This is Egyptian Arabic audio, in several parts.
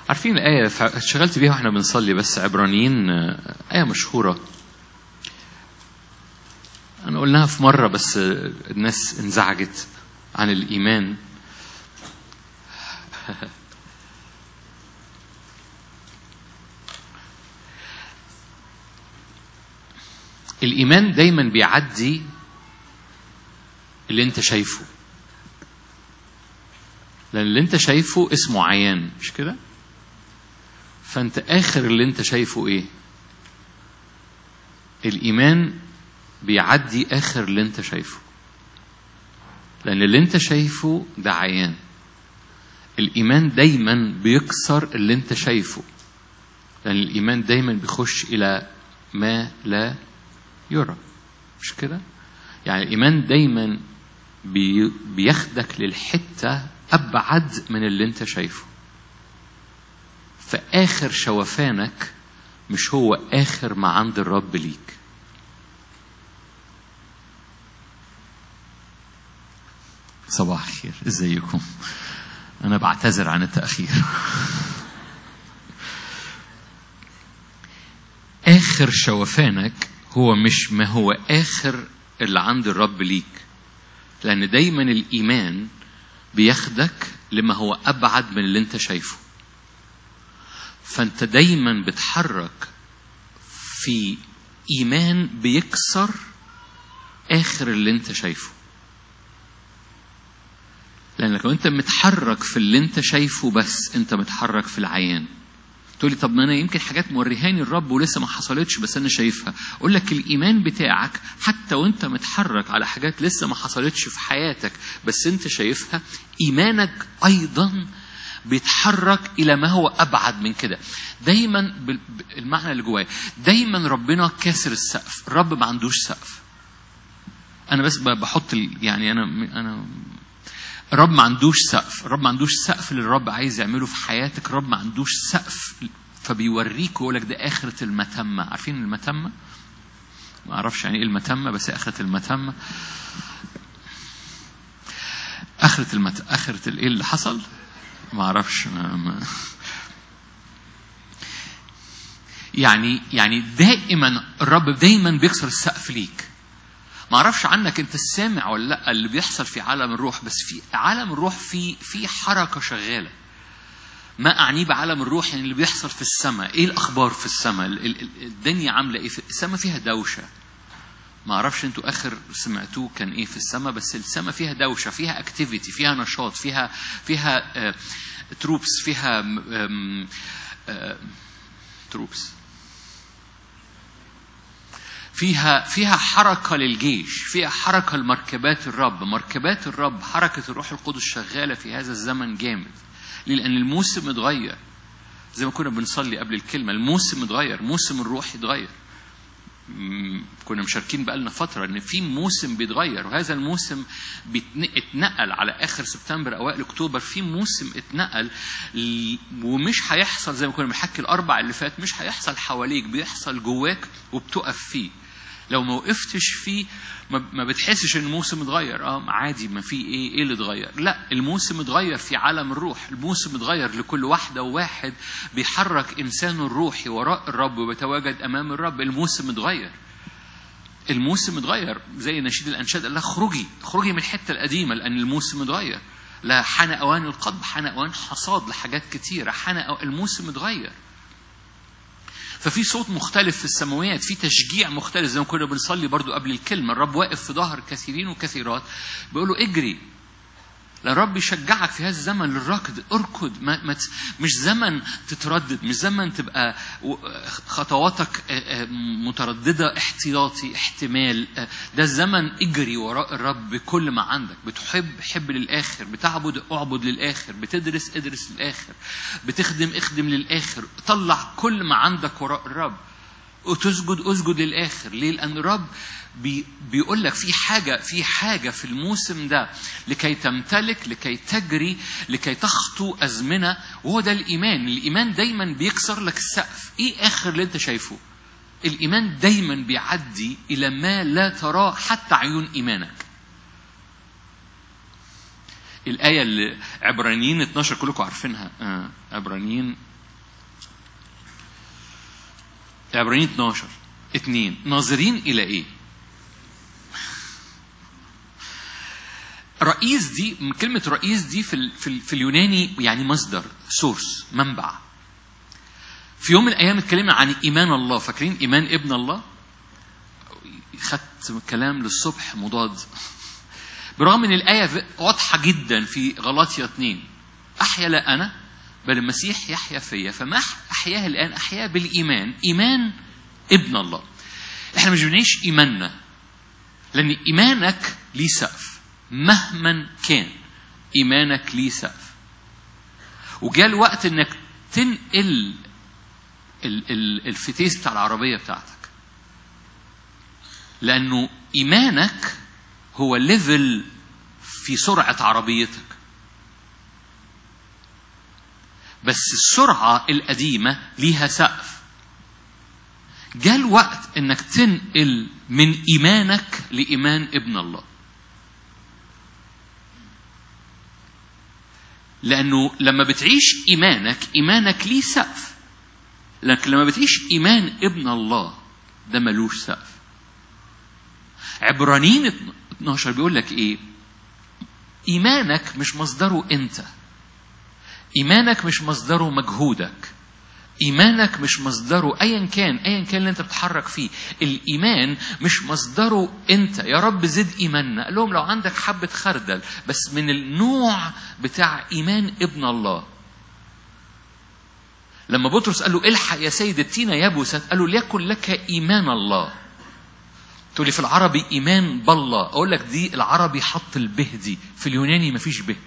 عارفين الآية ف- شغلت بيها واحنا بنصلي بس عبرانيين آه، آية مشهورة أنا قلناها في مرة بس آه، الناس انزعجت عن الإيمان الإيمان دايما بيعدي اللي أنت شايفه لأن اللي أنت شايفه اسمه عيان مش كده؟ فأنت آخر اللي أنت شايفه إيه؟ الإيمان بيعدي آخر اللي أنت شايفه لأن اللي أنت شايفه ده عيان الإيمان دايما بيكسر اللي أنت شايفه لأن الإيمان دايما بيخش إلى ما لا يرى مش كده؟ يعني الإيمان دايما بي بياخدك للحتة أبعد من اللي أنت شايفه فآخر شوفانك مش هو آخر ما عند الرب ليك صباح الخير ازيكم انا بعتذر عن التاخير اخر شوفانك هو مش ما هو اخر اللي عند الرب ليك لان دايما الايمان بياخدك لما هو ابعد من اللي انت شايفه فانت دايما بتحرك في ايمان بيكسر اخر اللي انت شايفه لانك لو انت متحرك في اللي انت شايفه بس انت متحرك في العيان تقول لي طب ما انا يمكن حاجات موريهاني الرب ولسه ما حصلتش بس انا شايفها اقول لك الايمان بتاعك حتى وانت متحرك على حاجات لسه ما حصلتش في حياتك بس انت شايفها ايمانك ايضا بيتحرك الى ما هو ابعد من كده دايما بال- المعنى اللي جوايا دايما ربنا كاسر السقف الرب ما عندوش سقف انا بس ب- بحط ال- يعني انا انا الرب ما عندوش سقف الرب ما عندوش سقف اللي الرب عايز يعمله في حياتك الرب ما عندوش سقف فبيوريك ويقول لك ده آخرة المتمة عارفين المتمة ما اعرفش يعني ايه المتمة بس آخرة المتمة آخرة المت... آخرة ال- ايه اللي حصل ما اعرفش ما... ما... يعني يعني دائما الرب دايما بيكسر السقف ليك ما اعرفش عنك انت سامع ولا لا اللي بيحصل في عالم الروح بس في عالم الروح في في حركه شغاله ما اعنيه بعالم الروح يعني اللي بيحصل في السماء ايه الاخبار في السماء ال- ال- الدنيا عامله ايه في السماء فيها دوشه ما اعرفش انتوا اخر سمعتوه كان ايه في السماء بس السماء فيها دوشه فيها اكتيفيتي فيها نشاط فيها فيها تروبس فيها تروبس فيها فيها حركة للجيش فيها حركة لمركبات الرب مركبات الرب حركة الروح القدس شغالة في هذا الزمن جامد ليه؟ لأن الموسم اتغير زي ما كنا بنصلي قبل الكلمة الموسم اتغير موسم الروح اتغير مم، كنا مشاركين بقالنا فترة إن في موسم بيتغير وهذا الموسم بيتن- اتنقل على آخر سبتمبر أوائل أكتوبر في موسم اتنقل ل- ومش هيحصل زي ما كنا بنحكي الأربع اللي فات مش هيحصل حواليك بيحصل جواك وبتقف فيه لو ما وقفتش فيه ما ما بتحسش ان الموسم اتغير اه عادي ما في ايه ايه اللي اتغير لا الموسم اتغير في عالم الروح الموسم اتغير لكل واحده وواحد بيحرك انسانه الروحي وراء الرب وبيتواجد امام الرب الموسم اتغير الموسم اتغير زي نشيد الانشاد قال لها اخرجي اخرجي من الحته القديمه لان الموسم اتغير لا حان اوان القضب حان اوان حصاد لحاجات كتيره حان أو- الموسم اتغير ففي صوت مختلف في السماوات في تشجيع مختلف زي ما كنا بنصلي برضو قبل الكلمة الرب واقف في ظهر كثيرين وكثيرات بيقول له اجري لأن الرب يشجعك في هذا الزمن للركض اركض ما ما ت- مش زمن تتردد مش زمن تبقى و- خطواتك آه، آه، مترددة احتياطي احتمال آه، ده الزمن اجري وراء الرب بكل ما عندك بتحب حب للآخر بتعبد اعبد للآخر بتدرس ادرس للآخر بتخدم اخدم للآخر طلع كل ما عندك وراء الرب وتسجد اسجد للاخر ليه لان الرب بي بيقول لك في حاجه في حاجه في الموسم ده لكي تمتلك لكي تجري لكي تخطو ازمنه وهو ده الايمان الايمان دايما بيكسر لك السقف ايه اخر اللي انت شايفه الايمان دايما بيعدي الى ما لا تراه حتى عيون ايمانك الآية اللي عبرانيين 12 كلكم عارفينها آه. عبرانيين عبرانيين 12 اتنين ناظرين إلى إيه؟ رئيس دي من كلمة رئيس دي في, ال في, ال في اليوناني يعني مصدر سورس منبع في يوم من الأيام اتكلمنا عن إيمان الله فاكرين إيمان ابن الله خدت كلام للصبح مضاد برغم ان الآية واضحة جدا في غلاطيا 2 أحيا لا أنا بل المسيح يحيا فيا فما أحياه الآن أحياه بالإيمان إيمان ابن الله احنا مش بنعيش إيماننا لأن إيمانك ليه سقف مهما كان إيمانك ليه سقف وجاء الوقت إنك تنقل ال- ال- الفتيس بتاع العربية بتاعتك لأنه إيمانك هو ليفل في سرعة عربيتك بس السرعة القديمة ليها سقف جاء الوقت انك تنقل من ايمانك لايمان ابن الله لانه لما بتعيش ايمانك ايمانك ليه سقف لكن لما بتعيش ايمان ابن الله ده ملوش سقف عبرانيين 12 بيقول لك ايه ايمانك مش مصدره انت ايمانك مش مصدره مجهودك ايمانك مش مصدره ايا كان ايا كان اللي انت بتتحرك فيه الايمان مش مصدره انت يا رب زد ايماننا قال لهم لو عندك حبه خردل بس من النوع بتاع ايمان ابن الله لما بطرس قال له الحق يا سيد التينة يبست قال له ليكن لك ايمان الله تقول لي في العربي ايمان بالله اقول لك دي العربي حط البه دي في اليوناني مفيش به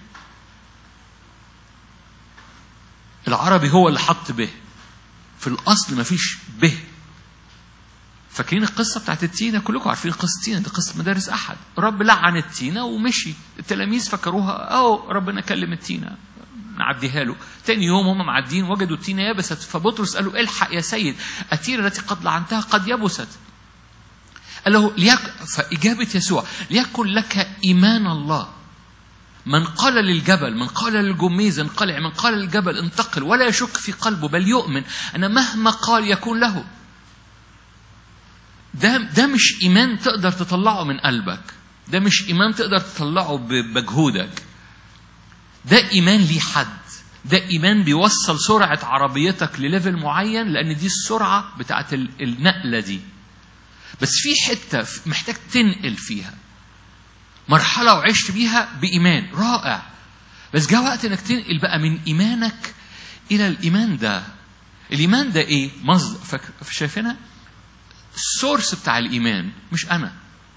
العربي هو اللي حط به في الاصل مفيش به فاكرين القصه بتاعت التينه كلكم عارفين قصه التينه دي قصه مدارس احد رب لعن التينه ومشي التلاميذ فكروها اهو ربنا كلم التينه نعديها له تاني يوم هم معديين وجدوا التينه يبست فبطرس قال له الحق يا سيد التينه التي قد لعنتها قد يبست قال له ليك فإجابة يسوع ليكن لك إيمان الله من قال للجبل من قال للجميز انقلع من قال للجبل انتقل ولا يشك في قلبه بل يؤمن أن مهما قال يكون له ده ده مش إيمان تقدر تطلعه من قلبك ده مش إيمان تقدر تطلعه بمجهودك ده إيمان ليه حد ده إيمان بيوصل سرعة عربيتك لليفل معين لأن دي السرعة بتاعت النقلة دي بس في حته محتاج تنقل فيها مرحله وعشت بيها بايمان رائع بس جاء وقت انك تنقل بقى من ايمانك الى الايمان ده الايمان ده ايه مصدر فاكر شايفينها السورس بتاع الايمان مش انا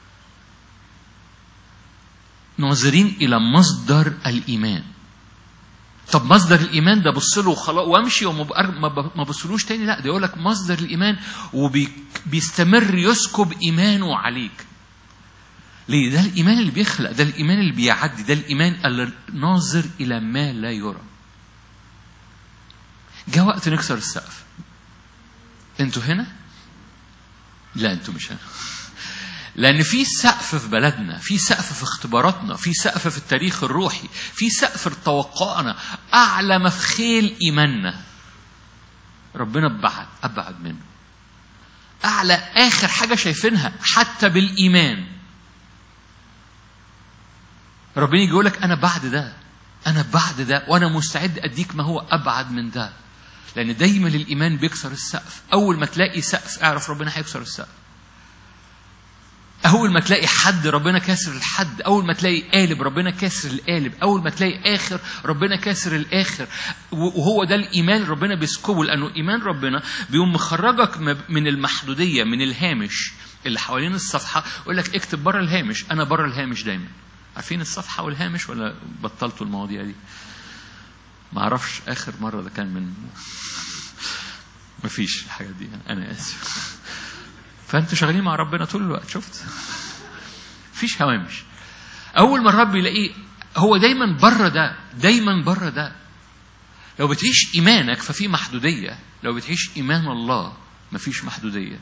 ناظرين الى مصدر الايمان طب مصدر الايمان ده بص له وخلاص وامشي وما بصلوش تاني لا ده يقول لك مصدر الايمان وبيستمر يسكب ايمانه عليك ليه ده الايمان اللي بيخلق ده الايمان اللي بيعدي ده الايمان اللي ناظر الى ما لا يرى جاء وقت نكسر السقف انتوا هنا لا انتوا مش هنا لأن في سقف في بلدنا، في سقف في اختباراتنا، في سقف في التاريخ الروحي، في سقف في توقعنا، أعلى مفخيل إيماننا. ربنا أبعد أبعد منه. أعلى آخر حاجة شايفينها حتى بالإيمان. ربنا يجي يقول لك أنا بعد ده، أنا بعد ده، وأنا مستعد أديك ما هو أبعد من ده. لأن دايما الإيمان بيكسر السقف، أول ما تلاقي سقف اعرف ربنا هيكسر السقف. أول ما تلاقي حد ربنا كاسر الحد، أول ما تلاقي قالب ربنا كاسر القالب، أول ما تلاقي آخر ربنا كاسر الآخر، وهو ده الإيمان اللي ربنا بيسكبه لأنه إيمان ربنا بيقوم مخرجك من المحدودية من الهامش اللي حوالين الصفحة، يقول لك اكتب بره الهامش، أنا بره الهامش دايما. عارفين الصفحة والهامش ولا بطلتوا المواضيع دي؟ ما أعرفش آخر مرة ده كان من مفيش الحاجات دي أنا آسف. فانتوا شغالين مع ربنا طول الوقت شفت مفيش هوامش اول ما الرب يلاقيه هو دايما بره ده دايما بره ده لو بتعيش ايمانك ففي محدوديه لو بتعيش ايمان الله مفيش محدوديه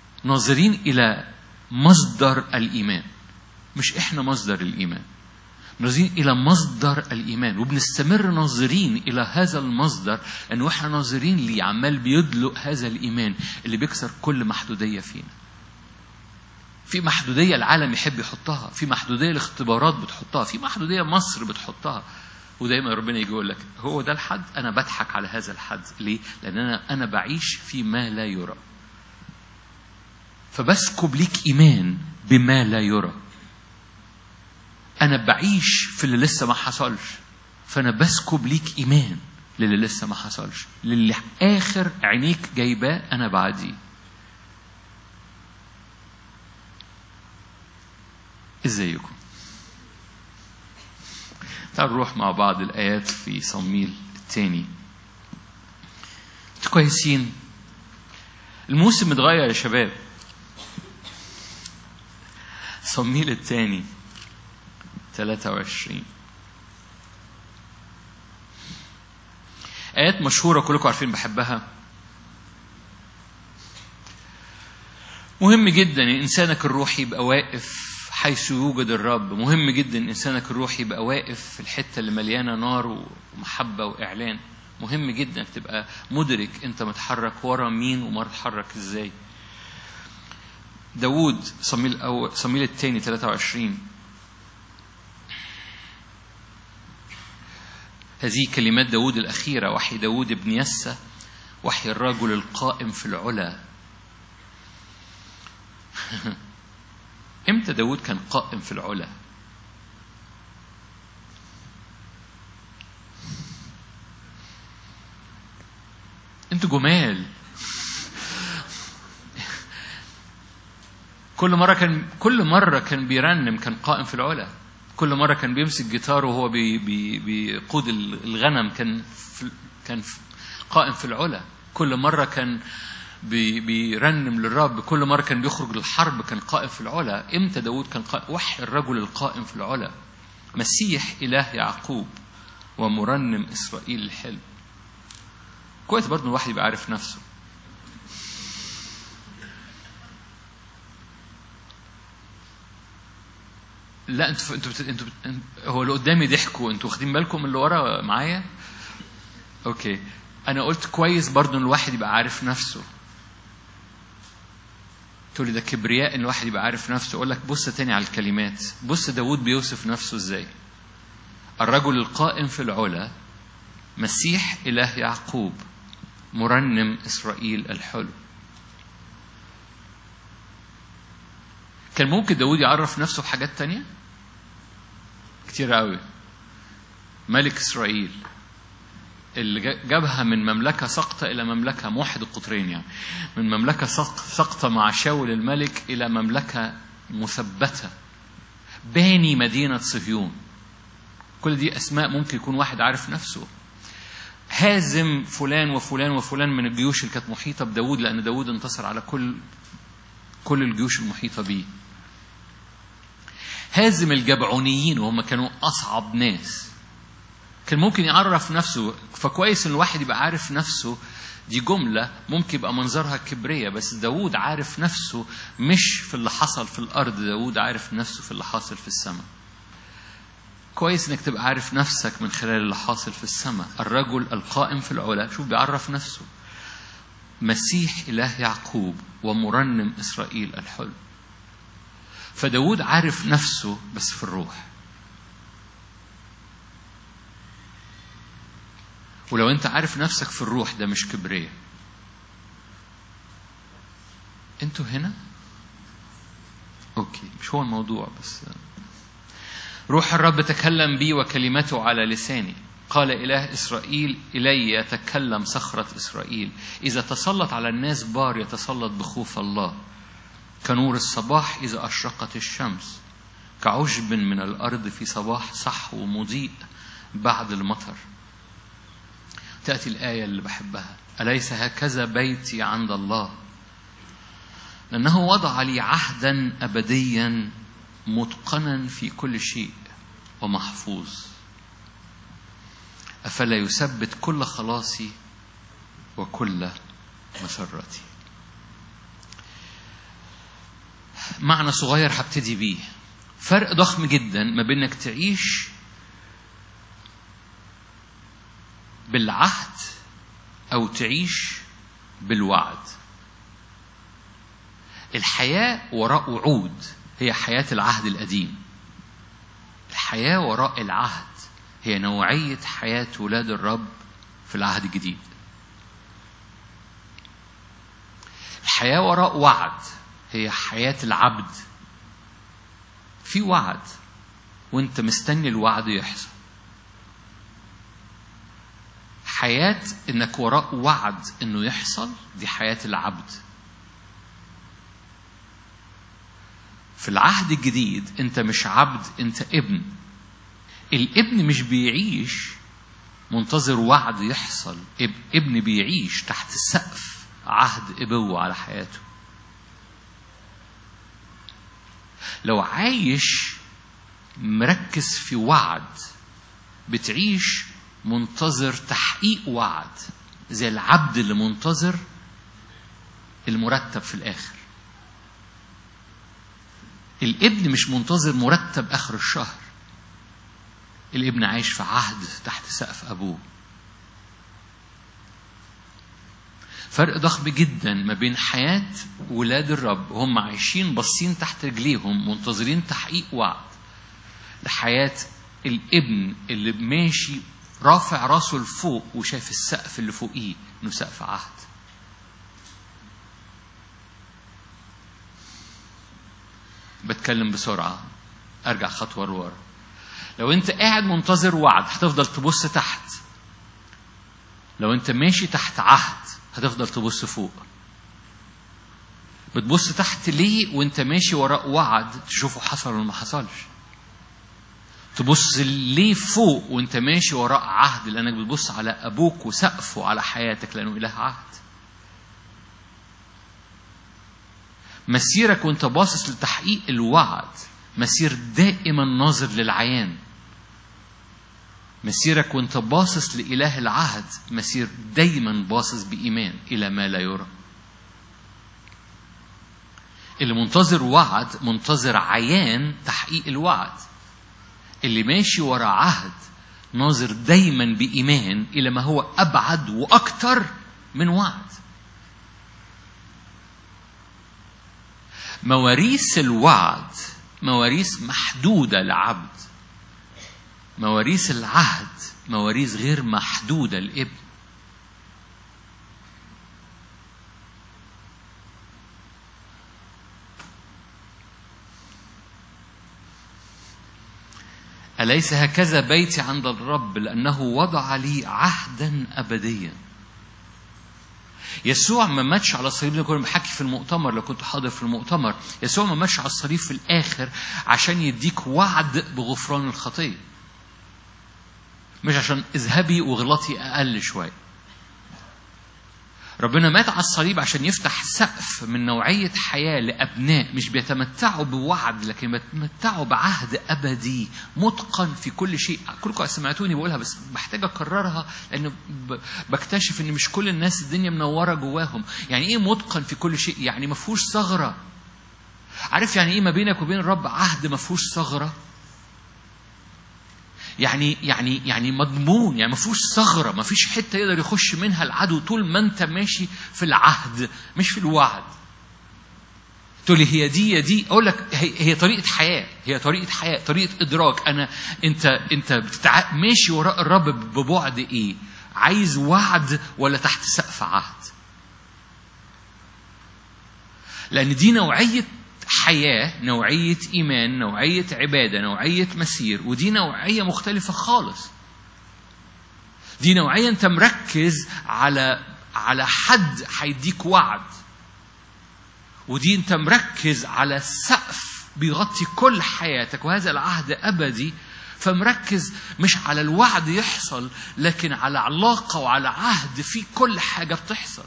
ناظرين الى مصدر الايمان مش احنا مصدر الايمان ناظرين إلى مصدر الإيمان وبنستمر ناظرين إلى هذا المصدر لأنه إحنا ناظرين ليه عمال بيدلق هذا الإيمان اللي بيكسر كل محدودية فينا في محدودية العالم يحب يحطها في محدودية الاختبارات بتحطها في محدودية مصر بتحطها ودايما ربنا يجي يقول لك هو ده الحد انا بضحك على هذا الحد ليه لان انا انا بعيش في ما لا يرى فبسكب ليك ايمان بما لا يرى انا بعيش في اللي لسه ما حصلش فانا بسكب ليك ايمان للي لسه ما حصلش للي اخر عينيك جايباه انا بعديه ازيكم تعالوا نروح مع بعض الآيات في صميل الثاني انتوا كويسين الموسم اتغير يا شباب صميل الثاني 23 آيات مشهورة كلكم عارفين بحبها مهم جدا ان انسانك الروحي يبقى واقف حيث يوجد الرب مهم جدا انسانك الروحي يبقى واقف في الحته اللي مليانه نار ومحبه واعلان مهم جدا تبقى مدرك انت متحرك ورا مين ومتحرك ازاي داوود صميل أو صميل الثاني 23 هذه كلمات داود الأخيرة وحي داود بن يسى وحي الرجل القائم في العلا امتى داود كان قائم في العلا انتوا جمال كل مرة كان كل مرة كان بيرنم كان قائم في العلا كل مرة كان بيمسك جيتار وهو بي بي بيقود الغنم كان في كان في قائم في العلا كل مرة كان بي بيرنم للرب كل مرة كان بيخرج للحرب كان قائم في العلا امتى داود كان قائم وحي الرجل القائم في العلا مسيح إله يعقوب ومرنم إسرائيل الحلم كويس برضه الواحد يبقى عارف نفسه لا انتوا انتوا انتوا هو اللي قدامي ضحكوا انتوا واخدين بالكم من اللي ورا معايا اوكي انا قلت كويس برضه ان الواحد يبقى عارف نفسه تقول لي ده كبرياء ان الواحد يبقى عارف نفسه اقول لك بص تاني على الكلمات بص داود بيوصف نفسه ازاي الرجل القائم في العلا مسيح اله يعقوب مرنم اسرائيل الحلو كان ممكن داود يعرف نفسه بحاجات تانية كتير قوي ملك إسرائيل اللي جابها من مملكة سقطة إلى مملكة موحد القطرين يعني من مملكة سقطة مع شاول الملك إلى مملكة مثبتة باني مدينة صهيون كل دي أسماء ممكن يكون واحد عارف نفسه هازم فلان وفلان وفلان من الجيوش اللي كانت محيطة بداود لأن داود انتصر على كل كل الجيوش المحيطة بيه هازم الجبعونيين وهم كانوا أصعب ناس كان ممكن يعرف نفسه فكويس ان الواحد يبقى عارف نفسه دي جملة ممكن يبقى منظرها كبرية بس داود عارف نفسه مش في اللي حصل في الأرض داود عارف نفسه في اللي حاصل في السماء كويس انك تبقى عارف نفسك من خلال اللي حاصل في السماء الرجل القائم في العلا شوف بيعرف نفسه مسيح إله يعقوب ومرنم إسرائيل الحلو فداود عارف نفسه بس في الروح ولو انت عارف نفسك في الروح ده مش كبرية انتوا هنا اوكي مش هو الموضوع بس روح الرب تكلم بي وكلمته على لساني قال إله إسرائيل إلي تكلم صخرة إسرائيل إذا تسلط على الناس بار يتسلط بخوف الله كنور الصباح إذا أشرقت الشمس كعشب من الأرض في صباح صحو مضيء بعد المطر تأتي الآية اللي بحبها أليس هكذا بيتي عند الله لأنه وضع لي عهدا أبديا متقنا في كل شيء ومحفوظ أفلا يثبت كل خلاصي وكل مسرتي معنى صغير هبتدي بيه فرق ضخم جدا ما بين انك تعيش بالعهد او تعيش بالوعد الحياه وراء وعود هي حياه العهد القديم الحياه وراء العهد هي نوعيه حياه ولاد الرب في العهد الجديد الحياه وراء وعد هي حياه العبد في وعد وانت مستني الوعد يحصل حياة انك وراء وعد انه يحصل دي حياة العبد في العهد الجديد انت مش عبد انت ابن الابن مش بيعيش منتظر وعد يحصل ابن بيعيش تحت سقف عهد ابوه على حياته لو عايش مركز في وعد بتعيش منتظر تحقيق وعد زي العبد اللي منتظر المرتب في الاخر الابن مش منتظر مرتب اخر الشهر الابن عايش في عهد تحت سقف ابوه فرق ضخم جدا ما بين حياة ولاد الرب هم عايشين باصين تحت رجليهم منتظرين تحقيق وعد لحياة الابن اللي ماشي رافع راسه لفوق وشايف السقف اللي فوقيه انه سقف عهد بتكلم بسرعة أرجع خطوة لورا لو أنت قاعد منتظر وعد هتفضل تبص تحت لو أنت ماشي تحت عهد هتفضل تبص فوق بتبص تحت ليه وانت ماشي وراء وعد تشوفه حصل ولا ما حصلش تبص ليه فوق وانت ماشي وراء عهد لانك بتبص على ابوك وسقفه على حياتك لانه اله عهد مسيرك وانت باصص لتحقيق الوعد مسير دائما ناظر للعيان مسيرك وانت باصص لإله العهد مسير دايما باصص بإيمان إلى ما لا يرى اللي منتظر وعد منتظر عيان تحقيق الوعد اللي ماشي ورا عهد ناظر دايما بإيمان إلى ما هو أبعد وأكثر من وعد مواريث الوعد مواريث محدودة لعبد مواريث العهد مواريث غير محدودة الابن أليس هكذا بيتي عند الرب لأنه وضع لي عهدا أبديا يسوع ما ماتش على الصليب كنا بحكي في المؤتمر لو كنت حاضر في المؤتمر يسوع ما ماتش على الصليب في الآخر عشان يديك وعد بغفران الخطية مش عشان اذهبي وغلطي أقل شوية ربنا مات على الصليب عشان يفتح سقف من نوعية حياة لأبناء مش بيتمتعوا بوعد لكن بيتمتعوا بعهد أبدي متقن في كل شيء كلكم سمعتوني بقولها بس محتاج أكررها لأن بكتشف إن مش كل الناس الدنيا منورة جواهم يعني إيه متقن في كل شيء يعني ما فيهوش ثغرة عارف يعني إيه ما بينك وبين الرب عهد ما فيهوش ثغرة يعني يعني يعني مضمون يعني ما فيهوش ثغره ما فيش حته يقدر يخش منها العدو طول ما انت ماشي في العهد مش في الوعد تقول لي هي دي هي دي اقول لك هي, هي طريقه حياه هي طريقه حياه طريقه ادراك انا انت انت بتتع... ماشي وراء الرب ببعد ايه عايز وعد ولا تحت سقف عهد لان دي نوعيه حياة نوعية إيمان نوعية عبادة نوعية مسير ودي نوعية مختلفة خالص دي نوعية أنت مركز على على حد هيديك وعد ودي أنت مركز على سقف بيغطي كل حياتك وهذا العهد أبدي فمركز مش على الوعد يحصل لكن على علاقة وعلى عهد في كل حاجة بتحصل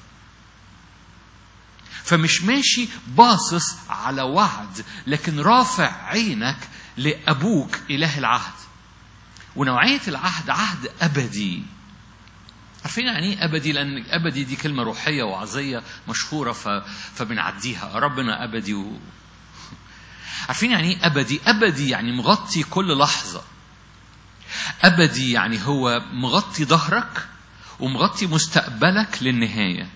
فمش ماشي باصص على وعد لكن رافع عينك لأبوك إله العهد ونوعية العهد عهد أبدي عارفين يعني ايه ابدي لان ابدي دي كلمه روحيه وعظيه مشهوره ف... فبنعديها ربنا ابدي و... عارفين يعني ايه ابدي ابدي يعني مغطي كل لحظه ابدي يعني هو مغطي ظهرك ومغطي مستقبلك للنهايه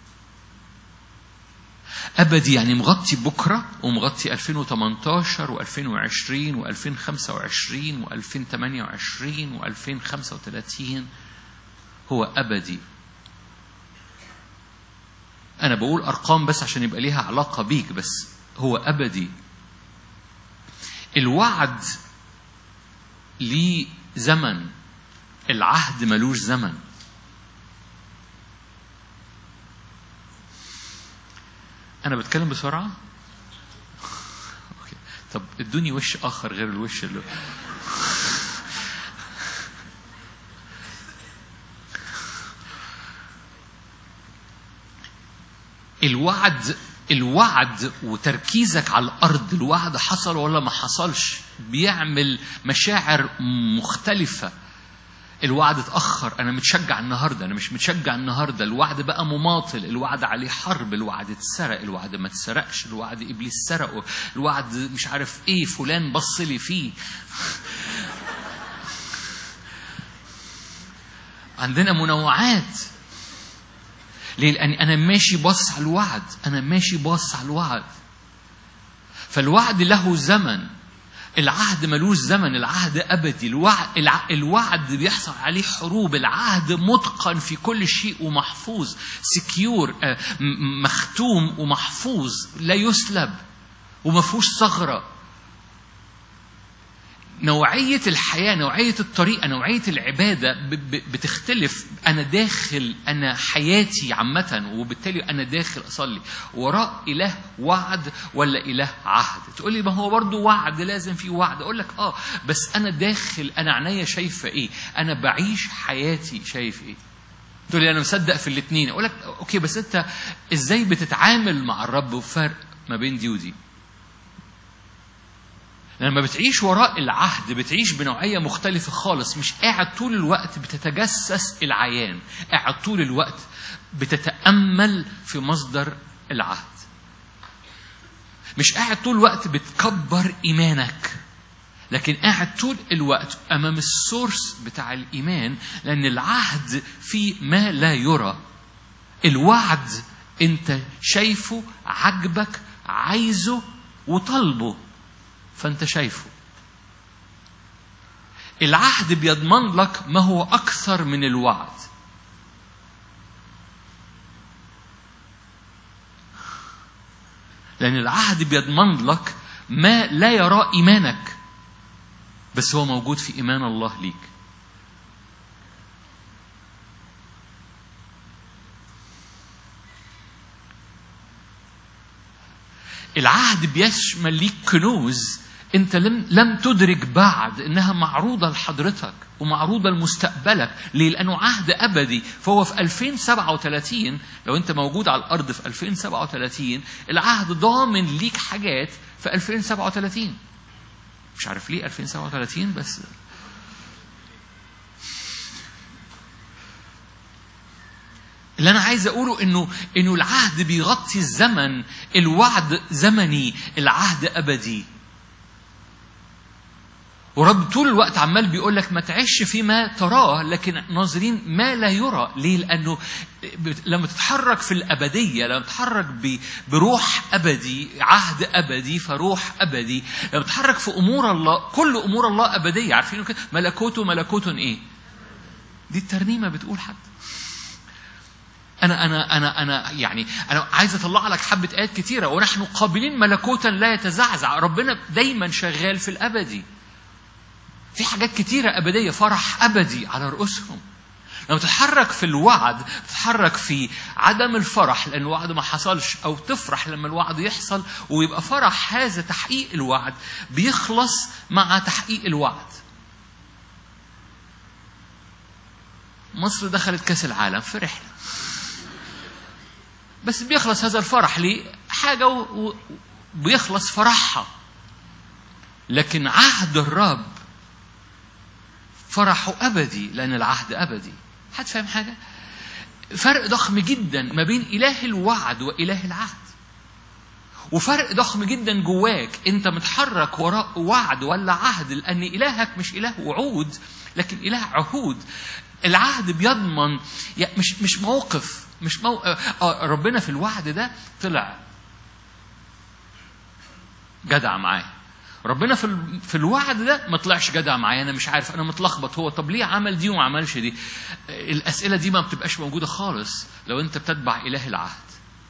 أبدي يعني مغطي بكرة ومغطي 2018 و2020 و2025 و2028 و2035 هو أبدي أنا بقول أرقام بس عشان يبقى ليها علاقة بيك بس هو أبدي الوعد ليه زمن العهد ملوش زمن أنا بتكلم بسرعة؟ أوكي. طب ادوني وش آخر غير الوش اللي الوعد الوعد وتركيزك على الأرض الوعد حصل ولا ما حصلش بيعمل مشاعر مختلفة الوعد اتأخر أنا متشجع النهاردة أنا مش متشجع النهاردة الوعد بقى مماطل الوعد عليه حرب الوعد اتسرق الوعد ما اتسرقش الوعد إبليس سرقه الوعد مش عارف إيه فلان بص لي فيه عندنا منوعات ليه؟ لأن أنا ماشي باص على الوعد أنا ماشي باص على الوعد فالوعد له زمن العهد ملوش زمن العهد أبدي الوعد, الوعد بيحصل عليه حروب العهد متقن في كل شيء ومحفوظ سكيور مختوم ومحفوظ لا يسلب وما فيهوش ثغرة نوعية الحياة نوعية الطريقة نوعية العبادة بتختلف أنا داخل أنا حياتي عامة وبالتالي أنا داخل أصلي وراء إله وعد ولا إله عهد تقول لي ما هو برضو وعد لازم في وعد أقول لك آه بس أنا داخل أنا عينيا شايفة إيه أنا بعيش حياتي شايف إيه تقول لي أنا مصدق في الاثنين أقول لك أوكي بس أنت إزاي بتتعامل مع الرب وفرق ما بين دي ودي لما بتعيش وراء العهد بتعيش بنوعية مختلفة خالص مش قاعد طول الوقت بتتجسس العيان قاعد طول الوقت بتتأمل في مصدر العهد مش قاعد طول الوقت بتكبر إيمانك لكن قاعد طول الوقت أمام السورس بتاع الإيمان لأن العهد فيه ما لا يرى الوعد أنت شايفه عجبك عايزه وطالبه فانت شايفه العهد بيضمن لك ما هو اكثر من الوعد لان العهد بيضمن لك ما لا يراه ايمانك بس هو موجود في ايمان الله ليك العهد بيشمل ليك كنوز انت لم لم تدرك بعد انها معروضه لحضرتك ومعروضه لمستقبلك ليه؟ لانه عهد ابدي فهو في 2037 لو انت موجود على الارض في 2037 العهد ضامن ليك حاجات في 2037 مش عارف ليه 2037 بس اللي انا عايز اقوله انه انه العهد بيغطي الزمن الوعد زمني العهد ابدي ورب طول الوقت عمال بيقول لك ما تعيش فيما تراه لكن ناظرين ما لا يرى ليه لانه لما تتحرك في الابديه لما تتحرك بروح ابدي عهد ابدي فروح ابدي لما تتحرك في امور الله كل امور الله ابديه عارفين كده ملكوته ملكوت ايه دي الترنيمه بتقول حتى انا انا انا انا يعني انا عايز اطلع لك حبه ايات كتيره ونحن قابلين ملكوتا لا يتزعزع ربنا دايما شغال في الابدي في حاجات كتيره ابديه فرح ابدي على رؤوسهم لما تتحرك في الوعد تتحرك في عدم الفرح لان الوعد ما حصلش او تفرح لما الوعد يحصل ويبقى فرح هذا تحقيق الوعد بيخلص مع تحقيق الوعد مصر دخلت كاس العالم فرحنا بس بيخلص هذا الفرح ليه حاجة وبيخلص فرحها لكن عهد الرب فرحه أبدي لأن العهد أبدي حد فاهم حاجة فرق ضخم جدا ما بين إله الوعد وإله العهد وفرق ضخم جدا جواك انت متحرك وراء وعد ولا عهد لان الهك مش اله وعود لكن اله عهود العهد بيضمن يعني مش مش موقف مش مو... آه ربنا في الوعد ده طلع جدع معايا ربنا في ال... في الوعد ده ما طلعش جدع معايا انا مش عارف انا متلخبط هو طب ليه عمل دي وما عملش دي الاسئله دي ما بتبقاش موجوده خالص لو انت بتتبع اله العهد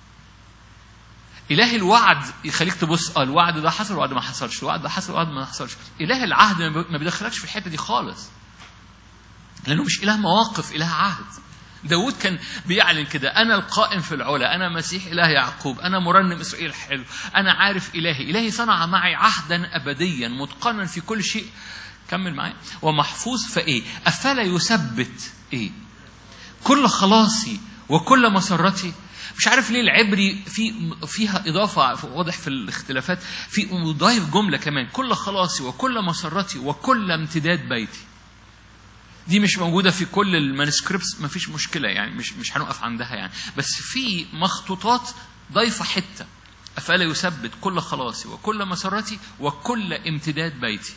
إله الوعد يخليك تبص اه الوعد ده حصل الوعد ما حصلش الوعد ده حصل الوعد ما حصلش إله العهد ما بيدخلكش في الحتة دي خالص لأنه مش إله مواقف إله عهد داود كان بيعلن كده أنا القائم في العلا أنا مسيح إله يعقوب أنا مرنم إسرائيل حلو أنا عارف إلهي إلهي صنع معي عهدا أبديا متقنا في كل شيء كمل معايا ومحفوظ فإيه أفلا يثبت إيه كل خلاصي وكل مسرتي مش عارف ليه العبري في فيها اضافه واضح في الاختلافات في ضايف جمله كمان كل خلاصي وكل مسرتي وكل امتداد بيتي دي مش موجوده في كل المانسكريبتس ما فيش مشكله يعني مش مش هنقف عندها يعني بس في مخطوطات ضايفه حته افلا يثبت كل خلاصي وكل مسرتي وكل امتداد بيتي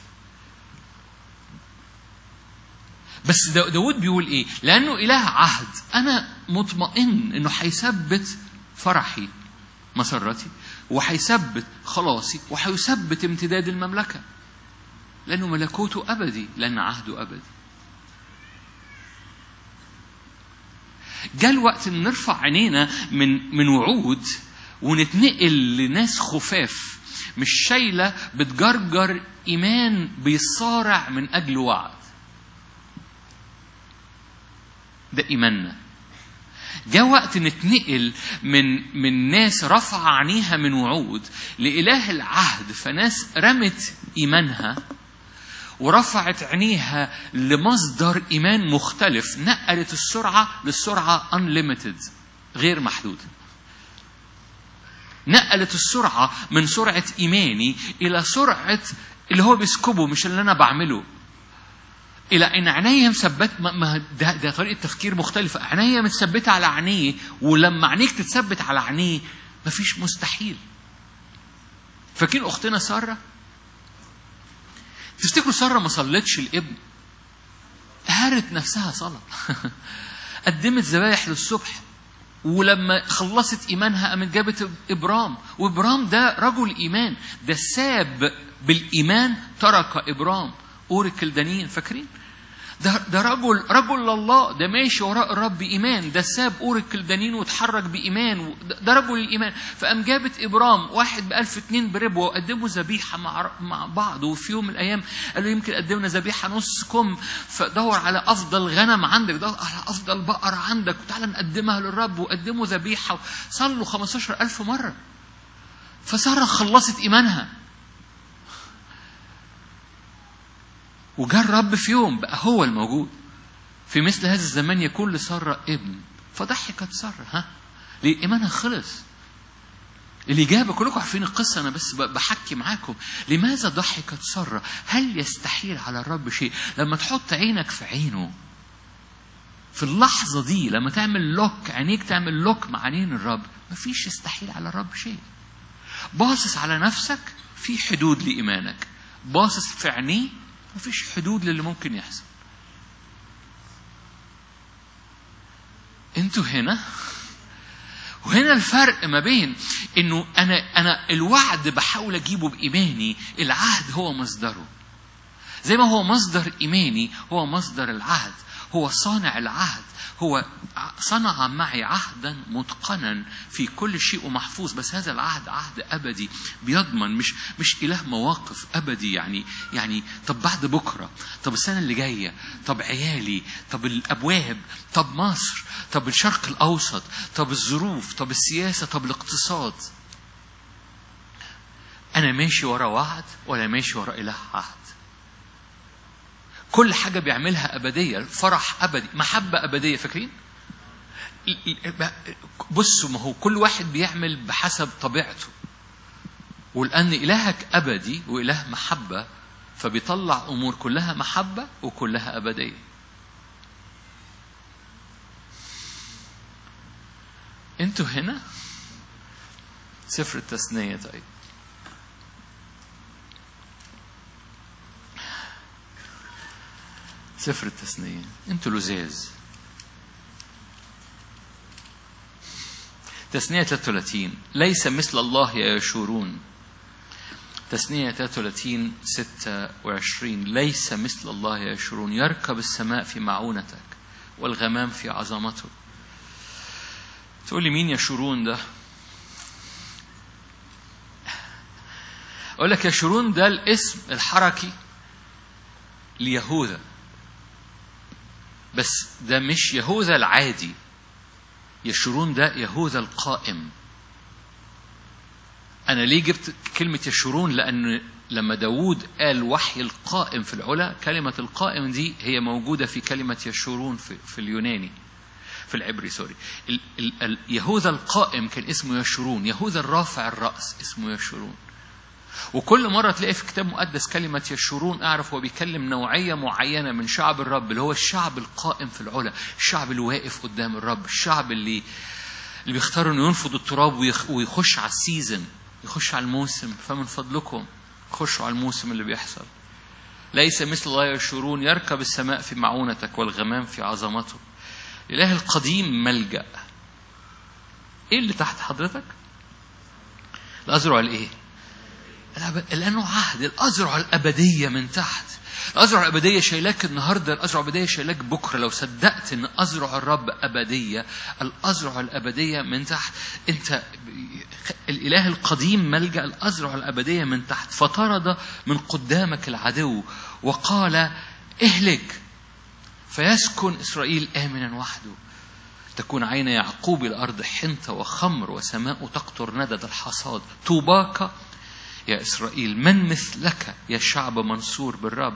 بس داود بيقول ايه لانه اله عهد انا مطمئن انه هيثبت فرحي مسرتي وهيثبت خلاصي وهيثبت امتداد المملكه لانه ملكوته ابدي لان عهده ابدي جاء الوقت ان نرفع عينينا من من وعود ونتنقل لناس خفاف مش شايله بتجرجر ايمان بيصارع من اجل وعد ده ايماننا جاء وقت نتنقل من من ناس رفع عينيها من وعود لإله العهد فناس رمت إيمانها ورفعت عينيها لمصدر إيمان مختلف نقلت السرعة للسرعة unlimited غير محدودة نقلت السرعة من سرعة إيماني إلى سرعة اللي هو بيسكبه مش اللي أنا بعمله الى ان عينيا مثبت ما ده, ده طريقه تفكير مختلفه عينيا متثبته على عينيه ولما عينيك تتثبت على عينيه مفيش مستحيل فاكرين اختنا ساره تفتكروا ساره ما صلتش الابن هارت نفسها صلاه قدمت ذبايح للصبح ولما خلصت ايمانها قامت جابت ابرام وابرام ده رجل ايمان ده ساب بالايمان ترك ابرام اور الكلدانيين فاكرين ده ده رجل رجل الله ده ماشي وراء الرب بإيمان ده ساب أور الكلدانيين واتحرك بإيمان ده رجل الإيمان فقام جابت إبرام واحد بألف اتنين بربوة وقدموا ذبيحة مع مع بعض وفي يوم من الأيام قالوا يمكن قدمنا ذبيحة نص كم فدور على أفضل غنم عندك دور على أفضل بقرة عندك وتعالى نقدمها للرب وقدموا ذبيحة صلوا 15 ألف مرة فسارة خلصت إيمانها وجاء الرب في يوم بقى هو الموجود في مثل هذا الزمان يكون لسارة ابن فضحكت سارة ها ليه إيمانها خلص الإجابة كلكم عارفين القصة أنا بس بحكي معاكم لماذا ضحكت سارة هل يستحيل على الرب شيء لما تحط عينك في عينه في اللحظة دي لما تعمل لوك عينيك تعمل لوك مع عينين الرب مفيش يستحيل على الرب شيء باصص على نفسك في حدود لإيمانك باصص في عينيه مفيش حدود للي ممكن يحصل انتوا هنا وهنا الفرق ما بين انه انا انا الوعد بحاول اجيبه بايماني العهد هو مصدره زي ما هو مصدر ايماني هو مصدر العهد هو صانع العهد هو صنع معي عهدا متقنا في كل شيء ومحفوظ بس هذا العهد عهد ابدي بيضمن مش مش اله مواقف ابدي يعني يعني طب بعد بكره طب السنه اللي جايه طب عيالي طب الابواب طب مصر طب الشرق الاوسط طب الظروف طب السياسه طب الاقتصاد انا ماشي ورا وعد ولا ماشي ورا اله عهد كل حاجة بيعملها أبدية فرح أبدي محبة أبدية فاكرين بصوا ما هو كل واحد بيعمل بحسب طبيعته ولأن إلهك أبدي وإله محبة فبيطلع أمور كلها محبة وكلها أبدية انتوا هنا سفر التثنية طيب سفر التثنية انتوا لزاز تثنية 33 ليس مثل الله يا يشورون تثنية 33 26 ليس مثل الله يا يشورون يركب السماء في معونتك والغمام في عظمته تقول لي مين يشورون ده أقول لك يشورون ده الاسم الحركي ليهوذا بس ده مش يهوذا العادي يشورون ده يهوذا القائم أنا ليه جبت كلمة يشورون لأن لما داود قال وحي القائم في العلا كلمة القائم دي هي موجودة في كلمة يشورون في, في اليوناني في العبري سوري ال ال ال يهوذا القائم كان اسمه يشورون يهوذا الرافع الرأس اسمه يشورون وكل مرة تلاقي في كتاب مقدس كلمة يشورون أعرف هو بيكلم نوعية معينة من شعب الرب اللي هو الشعب القائم في العلا الشعب اللي واقف قدام الرب الشعب اللي اللي بيختار انه ينفض التراب ويخ ويخش على السيزن يخش على الموسم فمن فضلكم خشوا على الموسم اللي بيحصل ليس مثل الله يشورون يركب السماء في معونتك والغمام في عظمته الإله القديم ملجأ ايه اللي تحت حضرتك الأزرع الايه لأنه عهد الأزرع الأبدية من تحت الأزرع الأبدية شايلاك النهاردة الأزرع الأبدية شايلاك بكرة لو صدقت إن أزرع الرب أبدية الأزرع الأبدية من تحت أنت الإله القديم ملجأ الأزرع الأبدية من تحت فطرد من قدامك العدو وقال اهلك فيسكن إسرائيل آمنا وحده تكون عين يعقوب الأرض حنطة وخمر وسماء تقطر ندد الحصاد طوباك يا إسرائيل من مثلك يا شعب منصور بالرب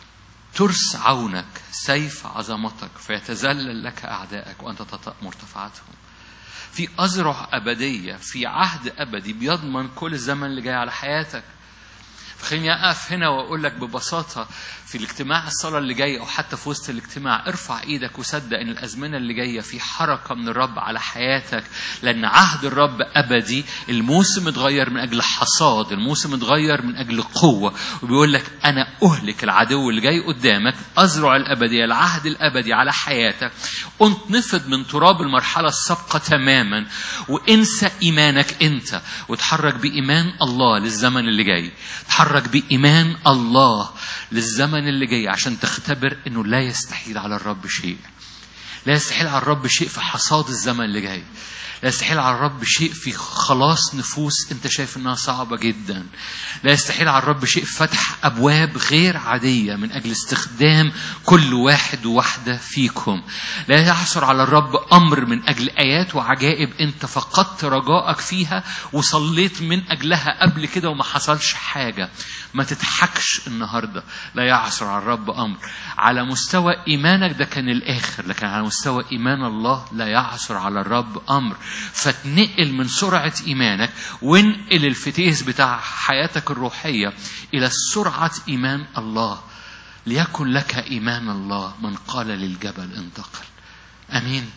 ترس عونك سيف عظمتك فيتذلل لك أعدائك وأنت تطأ مرتفعاتهم في أزرع أبدية في عهد أبدي بيضمن كل الزمن اللي جاي على حياتك فخليني أقف هنا وأقول لك ببساطة في الاجتماع الصلاة اللي جاي أو حتى في وسط الاجتماع ارفع إيدك وصدق إن الأزمنة اللي جاية في حركة من الرب على حياتك لأن عهد الرب أبدي الموسم اتغير من أجل حصاد الموسم اتغير من أجل قوة وبيقول لك أنا أهلك العدو اللي جاي قدامك أزرع الأبدية العهد الأبدي على حياتك انفض من تراب المرحلة السابقة تماما وانسى إيمانك أنت وتحرك بإيمان الله للزمن اللي جاي تحرك بإيمان الله للزمن اللي جاي عشان تختبر انه لا يستحيل على الرب شيء لا يستحيل على الرب شيء في حصاد الزمن اللي جاي لا يستحيل على الرب شيء في خلاص نفوس انت شايف انها صعبه جدا لا يستحيل على الرب شيء في فتح ابواب غير عاديه من اجل استخدام كل واحد وواحده فيكم لا يحصل على الرب امر من اجل ايات وعجائب انت فقدت رجائك فيها وصليت من اجلها قبل كده وما حصلش حاجه ما تضحكش النهارده لا يعصر على الرب امر على مستوى ايمانك ده كان الاخر لكن على مستوى ايمان الله لا يعصر على الرب امر فتنقل من سرعه ايمانك وانقل الفتيس بتاع حياتك الروحيه الى سرعه ايمان الله ليكن لك ايمان الله من قال للجبل انتقل امين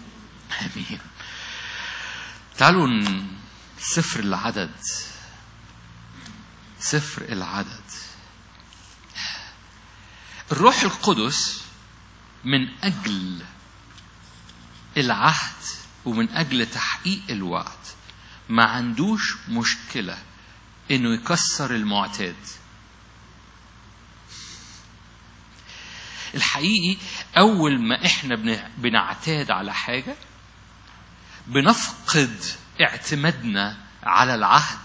امين تعالوا سفر العدد سفر العدد الروح القدس من أجل العهد ومن أجل تحقيق الوعد ما عندوش مشكلة إنه يكسر المعتاد الحقيقي أول ما إحنا بنعتاد على حاجة بنفقد اعتمادنا على العهد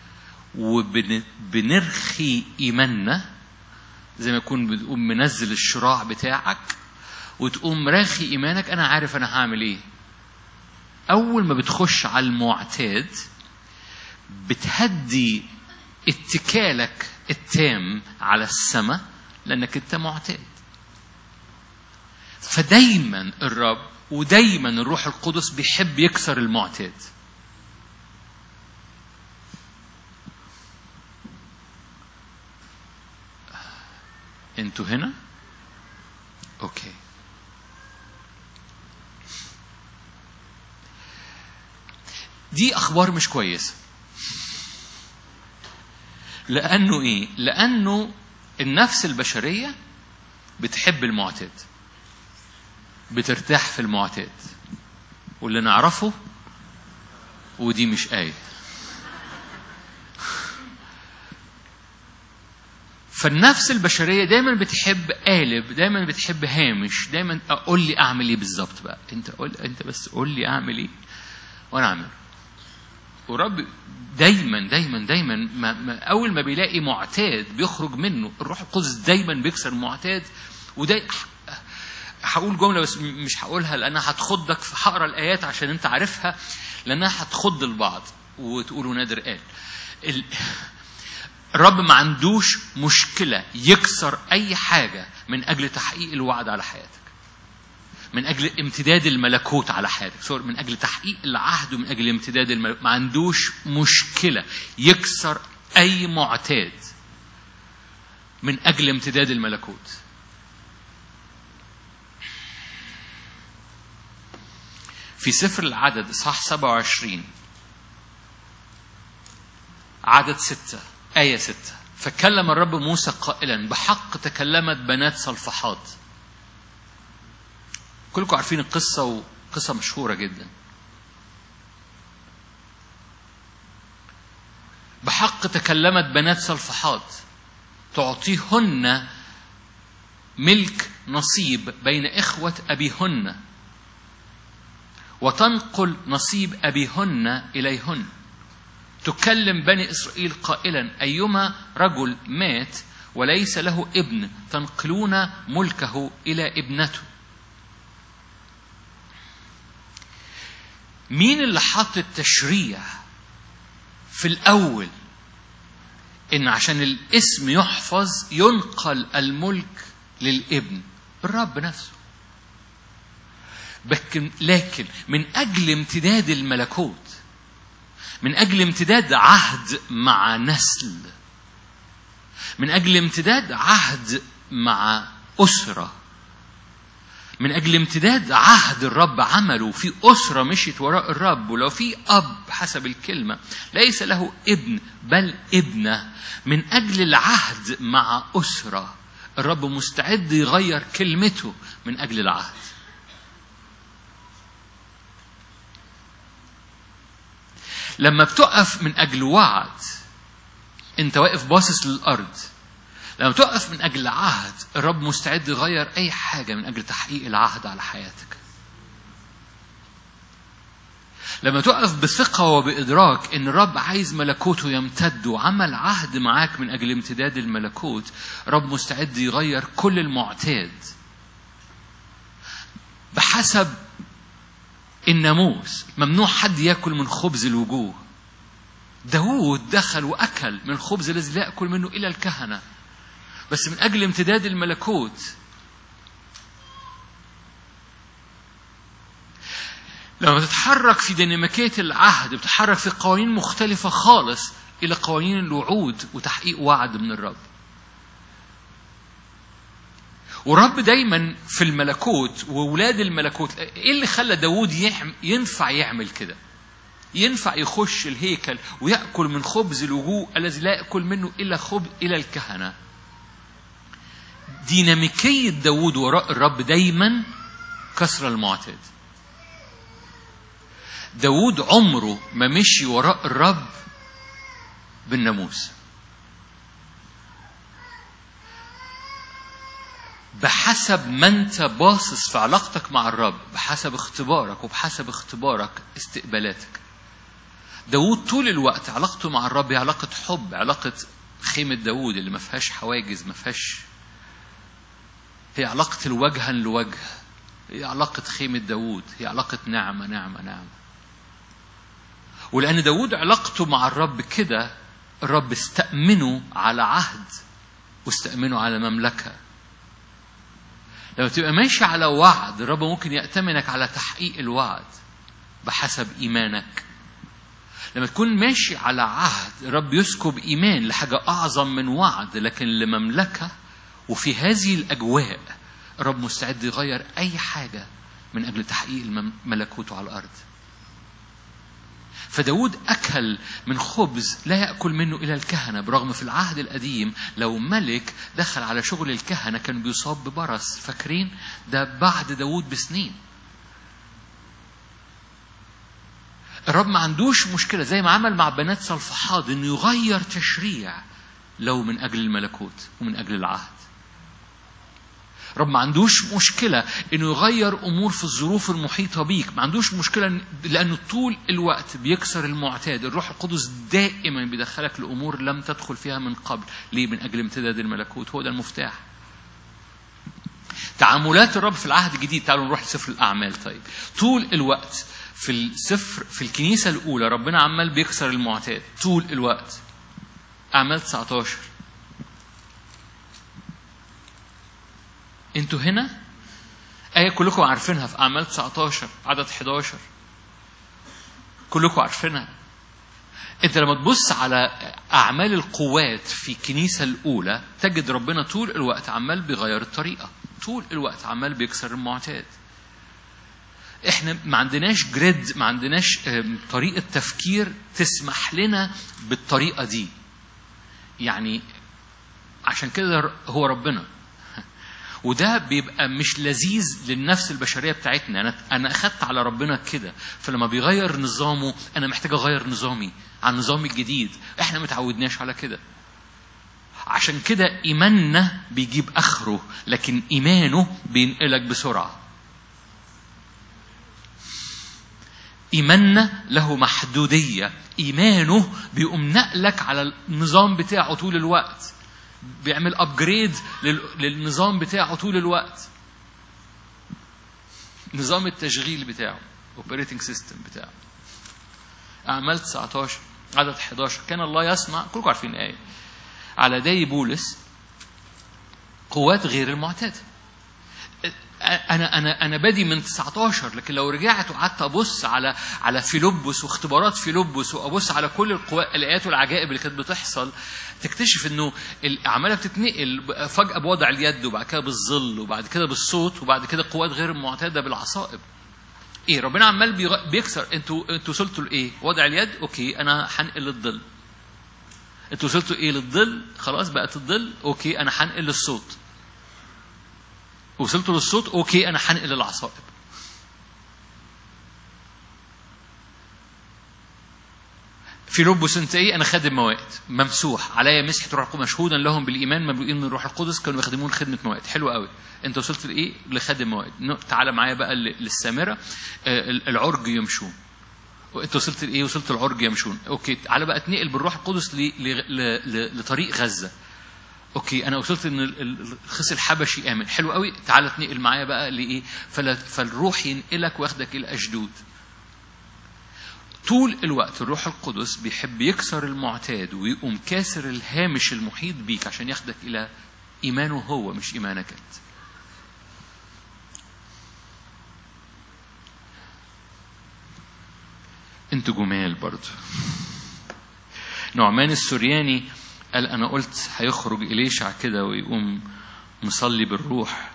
وبنرخي إيماننا زي ما يكون بتقوم منزل الشراع بتاعك وتقوم راخي إيمانك أنا عارف أنا هعمل إيه أول ما بتخش على المعتاد بتهدي اتكالك التام على السماء لأنك أنت معتاد فدايما الرب ودايما الروح القدس بيحب يكسر المعتاد انتوا هنا اوكي دي اخبار مش كويسه لأنه إيه؟ لأنه النفس البشرية بتحب المعتاد بترتاح في المعتاد واللي نعرفه ودي مش آية فالنفس البشرية دايما بتحب قالب دايما بتحب هامش دايما قول لي أعمل إيه بالظبط بقى أنت قول أنت بس قول لي أعمل إيه وأنا أعمل ورب دايما دايما دايما ما ما اول ما بيلاقي معتاد بيخرج منه الروح القدس دايما بيكسر المعتاد وده هقول جمله بس مش هقولها لانها هتخضك هقرا الايات عشان انت عارفها لانها هتخض البعض وتقولوا نادر قال ال... الرب ما عندوش مشكله يكسر اي حاجه من اجل تحقيق الوعد على حياتك من اجل امتداد الملكوت على حياتك سوري من اجل تحقيق العهد ومن اجل امتداد الملكوت ما عندوش مشكله يكسر اي معتاد من اجل امتداد الملكوت في سفر العدد اصحاح 27 عدد ستة آية ستة فكلم الرب موسى قائلا بحق تكلمت بنات صلفحات كلكم عارفين القصة وقصة مشهورة جدا بحق تكلمت بنات صلفحات تعطيهن ملك نصيب بين إخوة أبيهن وتنقل نصيب أبيهن إليهن تكلم بني إسرائيل قائلا أيما رجل مات وليس له ابن تنقلون ملكه إلى ابنته مين اللي حط التشريع في الأول إن عشان الاسم يحفظ ينقل الملك للابن الرب نفسه لكن لكن من أجل امتداد الملكوت من أجل امتداد عهد مع نسل من أجل امتداد عهد مع أسرة من أجل امتداد عهد الرب عمله في أسرة مشيت وراء الرب ولو في أب حسب الكلمة ليس له ابن بل ابنة من أجل العهد مع أسرة الرب مستعد يغير كلمته من أجل العهد لما بتقف من أجل وعد أنت واقف باصص للأرض لما تقف من أجل عهد الرب مستعد يغير أي حاجة من أجل تحقيق العهد على حياتك لما تقف بثقة وبإدراك إن الرب عايز ملكوته يمتد وعمل عهد معاك من أجل امتداد الملكوت رب مستعد يغير كل المعتاد بحسب الناموس ممنوع حد ياكل من خبز الوجوه داوود دخل وأكل من الخبز الذي لا يأكل منه إلا الكهنة بس من أجل امتداد الملكوت لما تتحرك في ديناميكية العهد بتتحرك في قوانين مختلفة خالص إلى قوانين الوعود وتحقيق وعد من الرب ورب دايما في الملكوت وولاد الملكوت ايه اللي خلى داود ينفع يعمل كده ينفع يخش الهيكل ويأكل من خبز الوجوه الذي لا يأكل منه إلا خبز إلى الكهنة ديناميكية داود وراء الرب دايما كسر المعتاد داود عمره ما مشي وراء الرب بالناموس بحسب ما انت باصص في علاقتك مع الرب بحسب اختبارك وبحسب اختبارك استقبالاتك داود طول الوقت علاقته مع الرب هي علاقة حب علاقة خيمة داود اللي ما فيهاش حواجز ما فيهاش هي علاقة الوجها لوجه هي علاقة خيمة داود هي علاقة نعمة نعمة نعمة ولأن داود علاقته مع الرب كده الرب استأمنه على عهد واستأمنه على مملكة لما تبقى ماشي على وعد الرب ممكن يأتمنك على تحقيق الوعد بحسب إيمانك لما تكون ماشي على عهد الرب يسكب إيمان لحاجة أعظم من وعد لكن لمملكة وفي هذه الأجواء الرب مستعد يغير أي حاجة من أجل تحقيق ملكوته على الأرض فداود أكل من خبز لا يأكل منه إلى الكهنة برغم في العهد القديم لو ملك دخل على شغل الكهنة كان بيصاب ببرص فاكرين ده بعد داود بسنين الرب ما عندوش مشكلة زي ما عمل مع بنات صلفحاد انه يغير تشريع لو من اجل الملكوت ومن اجل العهد. رب ما عندوش مشكلة انه يغير امور في الظروف المحيطة بيك، ما عندوش مشكلة لانه طول الوقت بيكسر المعتاد، الروح القدس دائما بيدخلك لامور لم تدخل فيها من قبل، ليه؟ من اجل امتداد الملكوت، هو ده المفتاح. تعاملات الرب في العهد الجديد تعالوا نروح لسفر الاعمال طيب طول الوقت في السفر في الكنيسة الأولى ربنا عمال بيكسر المعتاد طول الوقت أعمال 19 انتوا هنا آية كلكم عارفينها في أعمال 19 عدد 11 كلكم عارفينها انت لما تبص على اعمال القوات في الكنيسه الاولى تجد ربنا طول الوقت عمال بيغير الطريقه طول الوقت عمال بيكسر المعتاد احنا ما عندناش جريد ما عندناش طريقه تفكير تسمح لنا بالطريقه دي يعني عشان كده هو ربنا وده بيبقى مش لذيذ للنفس البشريه بتاعتنا انا انا اخدت على ربنا كده فلما بيغير نظامه انا محتاج اغير نظامي عن نظامي الجديد احنا متعودناش على كده عشان كده ايماننا بيجيب اخره لكن ايمانه بينقلك بسرعه إيماننا له محدودية إيمانه بيقوم نقلك على النظام بتاعه طول الوقت بيعمل أبجريد للنظام بتاعه طول الوقت نظام التشغيل بتاعه اوبريتنج سيستم بتاعه أعمال 19 عدد 11 كان الله يصنع كلكم عارفين الآية على داي بولس قوات غير المعتاده انا انا انا بادي من 19 لكن لو رجعت وقعدت ابص على على فيلبس واختبارات فيلبس وابص على كل القوى الايات والعجائب اللي كانت بتحصل تكتشف انه الاعمال بتتنقل فجاه بوضع اليد وبعد كده بالظل وبعد كده بالصوت وبعد كده قوات غير المعتاده بالعصائب ايه ربنا عمال بيكسر انتوا انتوا وصلتوا لايه وضع اليد اوكي انا هنقل للظل انتوا وصلتوا ايه للظل خلاص بقت الظل اوكي انا هنقل للصوت وصلت للصوت اوكي انا هنقل العصائب في لبس انت ايه انا خادم موائد ممسوح عليا مسحه روح القدس مشهودا لهم بالايمان مملوئين من الروح القدس كانوا يخدمون خدمه موائد حلو قوي انت وصلت لايه لخادم موائد تعالى معايا بقى للسامره العرج يمشون وانت وصلت لايه وصلت العرج يمشون اوكي تعالى بقى اتنقل بالروح القدس لطريق غزه اوكي انا وصلت ان الخص الحبشي امن حلو قوي تعالى اتنقل معايا بقى لايه فالروح ينقلك وياخدك الى اشدود طول الوقت الروح القدس بيحب يكسر المعتاد ويقوم كاسر الهامش المحيط بيك عشان ياخدك الى ايمانه هو مش ايمانك انت انتوا جمال برضه نعمان السورياني قال انا قلت هيخرج اليشع كده ويقوم مصلي بالروح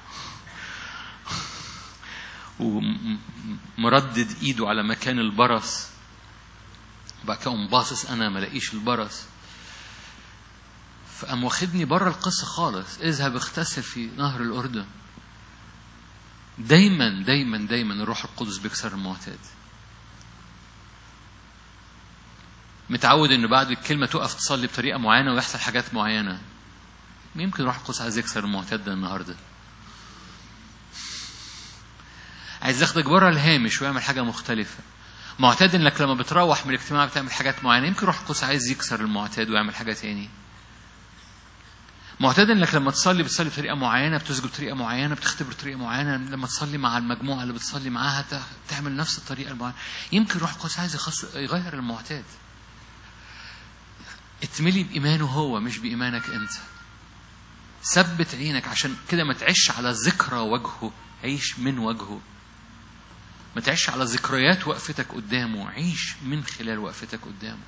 ومردد ايده على مكان البرص وبعد كده قوم باصص انا ما لاقيش البرص فقام واخدني بره القصه خالص اذهب اغتسل في نهر الاردن دايما دايما دايما الروح القدس بيكسر المعتاد متعود انه بعد الكلمه تقف تصلي بطريقه معينه ويحصل حاجات معينه يمكن روح القدس عايز يكسر المعتاد ده النهارده عايز ياخدك بره الهامش ويعمل حاجه مختلفه معتاد انك لما بتروح من الاجتماع بتعمل حاجات معينه يمكن روح القدس عايز يكسر المعتاد ويعمل حاجه تاني معتاد انك لما تصلي بتصلي بطريقه معينه بتسجد بطريقه معينه بتختبر بطريقه معينه لما تصلي مع المجموعه اللي بتصلي معاها تعمل نفس الطريقه المعينه يمكن روح القدس عايز يخص يغير المعتاد اتملي بإيمانه هو مش بإيمانك أنت ثبت عينك عشان كده ما تعيش على ذكرى وجهه عيش من وجهه ما تعيش على ذكريات وقفتك قدامه عيش من خلال وقفتك قدامه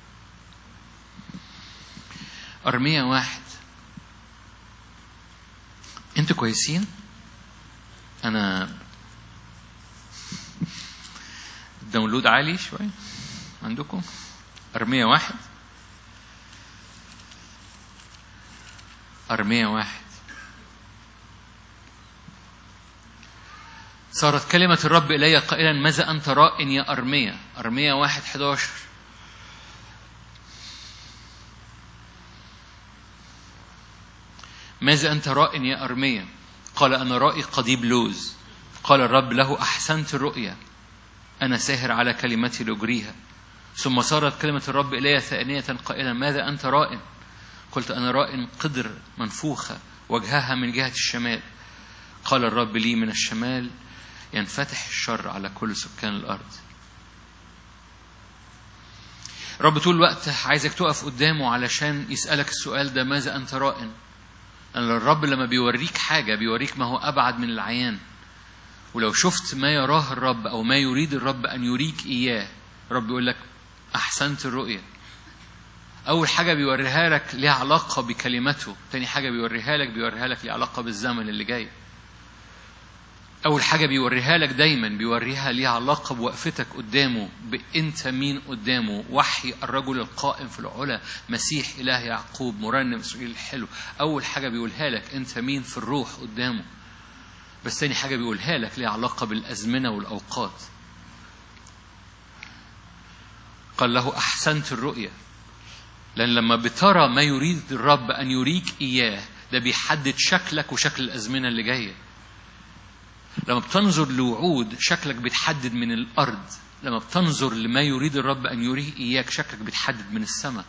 أرمية واحد انتوا كويسين انا الداونلود عالي شوي عندكم أرمية واحد أرمية واحد صارت كلمة الرب إلي قائلا ماذا أنت راء يا أرمية أرمية واحد حداشر ماذا أنت راء يا أرمية قال أنا رائي قضيب لوز قال الرب له أحسنت الرؤيا أنا ساهر على كلمتي لأجريها ثم صارت كلمة الرب إلي ثانية قائلا ماذا أنت راء قلت أنا راء قدر منفوخة وجهها من جهة الشمال قال الرب لي من الشمال ينفتح الشر على كل سكان الأرض رب طول الوقت عايزك تقف قدامه علشان يسألك السؤال ده ماذا أنت راء لأن الرب لما بيوريك حاجة بيوريك ما هو أبعد من العيان ولو شفت ما يراه الرب أو ما يريد الرب أن يريك إياه الرب يقول لك أحسنت الرؤية أول حاجة بيوريها لك ليها علاقة بكلمته تاني حاجة بيوريها لك بيوريها لك ليها علاقة بالزمن اللي جاي أول حاجة بيوريها لك دايما بيوريها ليها علاقة بوقفتك قدامه بأنت مين قدامه وحي الرجل القائم في العلا مسيح إله يعقوب مرنم إسرائيل الحلو أول حاجة بيقولها لك أنت مين في الروح قدامه بس تاني حاجة بيقولها لك ليها علاقة بالأزمنة والأوقات قال له أحسنت الرؤية لأن لما بترى ما يريد الرب أن يريك إياه ده بيحدد شكلك وشكل الأزمنة اللي جاية لما بتنظر لوعود شكلك بيتحدد من الأرض لما بتنظر لما يريد الرب أن يريه إياك شكلك بيتحدد من السماء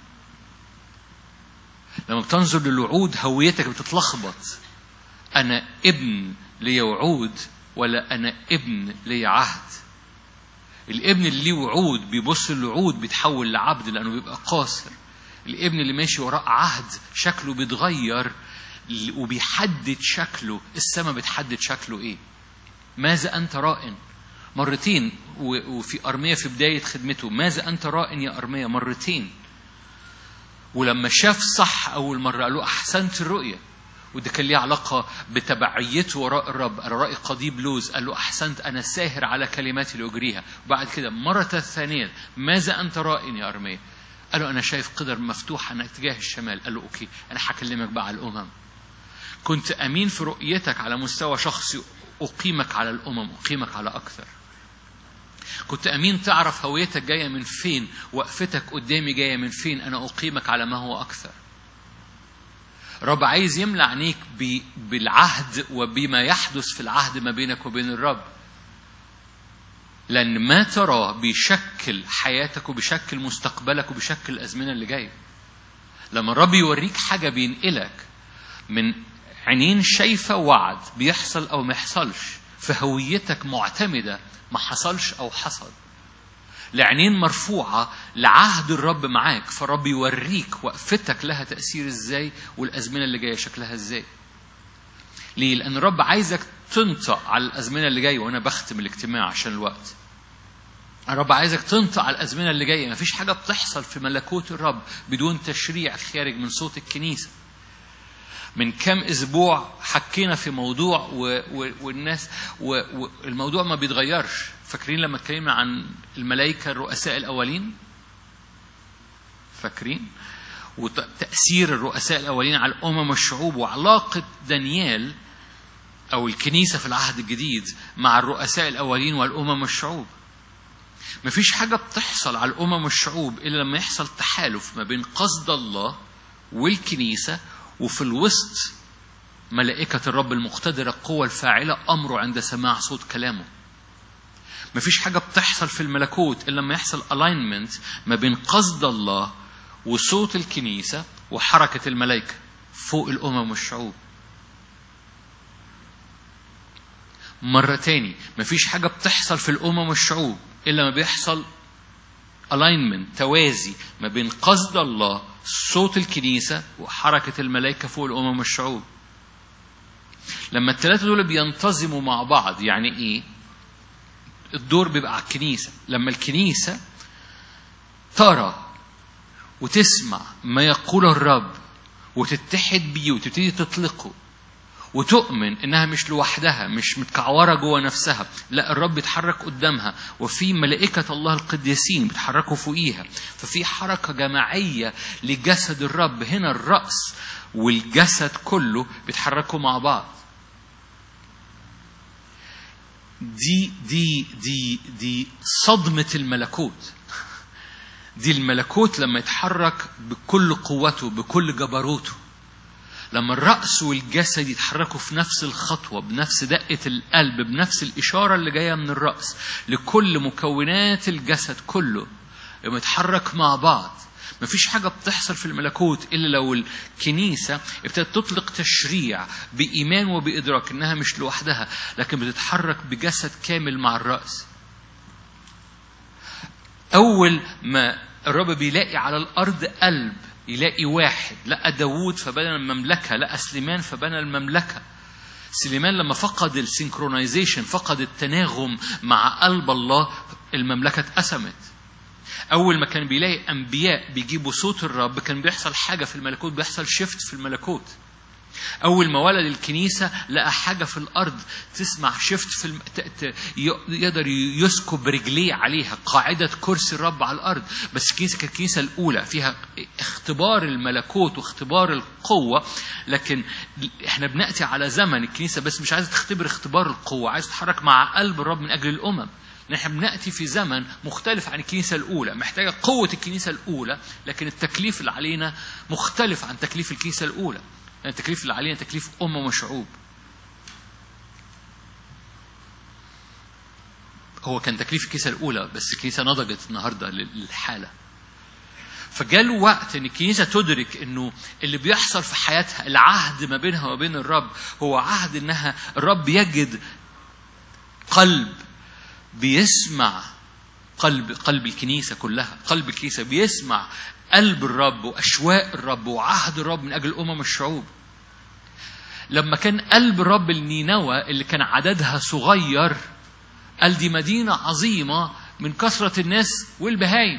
لما بتنظر للوعود هويتك بتتلخبط أنا ابن لي وعود ولا أنا ابن لي عهد الابن اللي ليه وعود بيبص للوعود بيتحول لعبد لأنه بيبقى قاصر الابن اللي ماشي وراء عهد شكله بيتغير وبيحدد شكله السماء بتحدد شكله ايه ماذا أنت راء مرتين وفي أرمية في بداية خدمته ماذا أنت راء يا أرمية مرتين ولما شاف صح أول مرة قال له أحسنت الرؤية وده كان ليه علاقة بتبعيته وراء الرب أنا رأي قضيب لوز قال له أحسنت أنا ساهر على كلماتي لأجريها وبعد كده مرة ثانية ماذا أنت راء يا أرمية قال له أنا شايف قدر مفتوح عن اتجاه الشمال قال له أوكي أنا هكلمك بقى على الأمم كنت أمين في رؤيتك على مستوى شخصي أقيمك على الأمم أقيمك على أكثر كنت أمين تعرف هويتك جاية من فين وقفتك قدامي جاية من فين أنا أقيمك على ما هو أكثر رب عايز يملى عينيك بالعهد وبما يحدث في العهد ما بينك وبين الرب لأن ما تراه بيشكل حياتك وبيشكل مستقبلك وبيشكل الأزمنة اللي جاية لما الرب يوريك حاجة بينقلك من عينين شايفة وعد بيحصل أو ما يحصلش فهويتك معتمدة ما حصلش أو حصل لعينين مرفوعة لعهد الرب معاك فالرب يوريك وقفتك لها تأثير ازاي والأزمنة اللي جاية شكلها ازاي ليه؟ لأن الرب عايزك تنطق على الأزمنة اللي جاية وأنا بختم الاجتماع عشان الوقت الرب عايزك تنطق على الأزمنة اللي جاية مفيش حاجة بتحصل في ملكوت الرب بدون تشريع خارج من صوت الكنيسة من كام اسبوع حكينا في موضوع و... و... والناس والموضوع و... ما بيتغيرش فاكرين لما اتكلمنا عن الملائكه الرؤساء الاولين فاكرين وتاثير الرؤساء الاولين على الامم والشعوب وعلاقه دانيال او الكنيسه في العهد الجديد مع الرؤساء الاولين والامم والشعوب مفيش حاجة بتحصل على الأمم والشعوب إلا لما يحصل تحالف ما بين قصد الله والكنيسة وفي الوسط ملائكة الرب المقتدرة القوة الفاعلة أمره عند سماع صوت كلامه مفيش حاجة بتحصل في الملكوت إلا لما يحصل ألاينمنت ما بين قصد الله وصوت الكنيسة وحركة الملائكة فوق الأمم والشعوب مرة تاني مفيش حاجة بتحصل في الأمم والشعوب إلا ما بيحصل ألاينمنت توازي ما بين قصد الله صوت الكنيسة وحركة الملائكة فوق الأمم والشعوب لما الثلاثة دول بينتظموا مع بعض يعني إيه الدور بيبقى على الكنيسة لما الكنيسة ترى وتسمع ما يقوله الرب وتتحد بيه وتبتدي تطلقه وتؤمن انها مش لوحدها مش متكعوره جوه نفسها لا الرب بيتحرك قدامها وفي ملائكه الله القديسين بيتحركوا فوقيها ففي حركه جماعيه لجسد الرب هنا الراس والجسد كله بيتحركوا مع بعض دي دي دي دي صدمه الملكوت دي الملكوت لما يتحرك بكل قوته بكل جبروته لما الرأس والجسد يتحركوا في نفس الخطوة بنفس دقة القلب بنفس الإشارة اللي جاية من الرأس لكل مكونات الجسد كله لما يتحرك مع بعض مفيش حاجة بتحصل في الملكوت إلا لو الكنيسة ابتدت تطلق تشريع بإيمان وبإدراك إنها مش لوحدها لكن بتتحرك بجسد كامل مع الرأس أول ما الرب بيلاقي على الأرض قلب يلاقي واحد لقى داوود فبنى المملكة لقى سليمان فبنى المملكة سليمان لما فقد السينكرونايزيشن فقد التناغم مع قلب الله المملكة اتقسمت أول ما كان بيلاقي أنبياء بيجيبوا صوت الرب كان بيحصل حاجة في الملكوت بيحصل شيفت في الملكوت أول ما ولد الكنيسة لقى حاجة في الأرض تسمع شفت في الم... ت... ت... يقدر يسكب رجليه عليها قاعدة كرسي الرب على الأرض بس الكنيسة كانت الكنيسة الأولى فيها اختبار الملكوت واختبار القوة لكن احنا بنأتي على زمن الكنيسة بس مش عايزة تختبر اختبار القوة عايزة تتحرك مع قلب الرب من أجل الأمم نحن بنأتي في زمن مختلف عن الكنيسة الأولى محتاجة قوة الكنيسة الأولى لكن التكليف اللي علينا مختلف عن تكليف الكنيسة الأولى التكليف اللي علينا تكليف أمة وشعوب هو كان تكليف الكنيسة الأولى بس الكنيسة نضجت النهاردة للحالة فجاء وقت ان الكنيسه تدرك انه اللي بيحصل في حياتها العهد ما بينها وبين الرب هو عهد انها الرب يجد قلب بيسمع قلب قلب الكنيسه كلها قلب الكنيسه بيسمع قلب الرب واشواق الرب وعهد الرب من اجل امم الشعوب لما كان قلب الرب النينوى اللي كان عددها صغير قال دي مدينة عظيمة من كثرة الناس والبهايم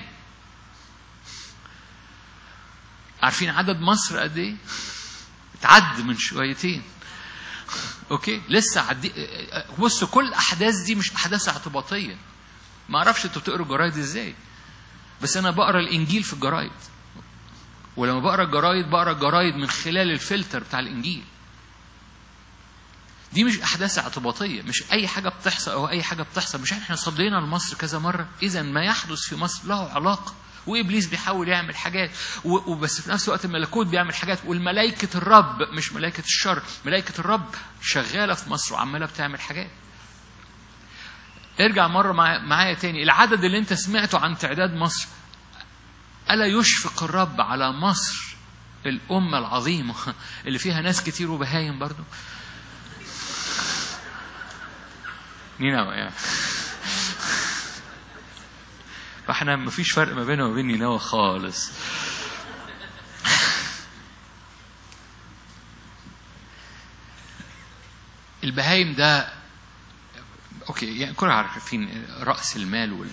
عارفين عدد مصر قد ايه؟ اتعد من شويتين اوكي لسه عدي بص كل الاحداث دي مش احداث اعتباطيه ما اعرفش انتوا بتقروا الجرايد ازاي بس انا بقرا الانجيل في الجرايد ولما بقرا الجرايد بقرا الجرايد من خلال الفلتر بتاع الانجيل دي مش احداث اعتباطيه مش اي حاجه بتحصل او اي حاجه بتحصل مش احنا صلينا لمصر كذا مره اذا ما يحدث في مصر له علاقه وابليس بيحاول يعمل حاجات وبس في نفس الوقت الملكوت بيعمل حاجات والملائكه الرب مش ملائكه الشر ملائكه الرب شغاله في مصر وعماله بتعمل حاجات ارجع مره معايا تاني العدد اللي انت سمعته عن تعداد مصر الا يشفق الرب على مصر الامه العظيمه اللي فيها ناس كتير وبهايم برضو نينوى يعني فاحنا مفيش فرق ما بيننا وبين نينوى خالص البهايم ده اوكي يعني كلنا عارفين راس المال وال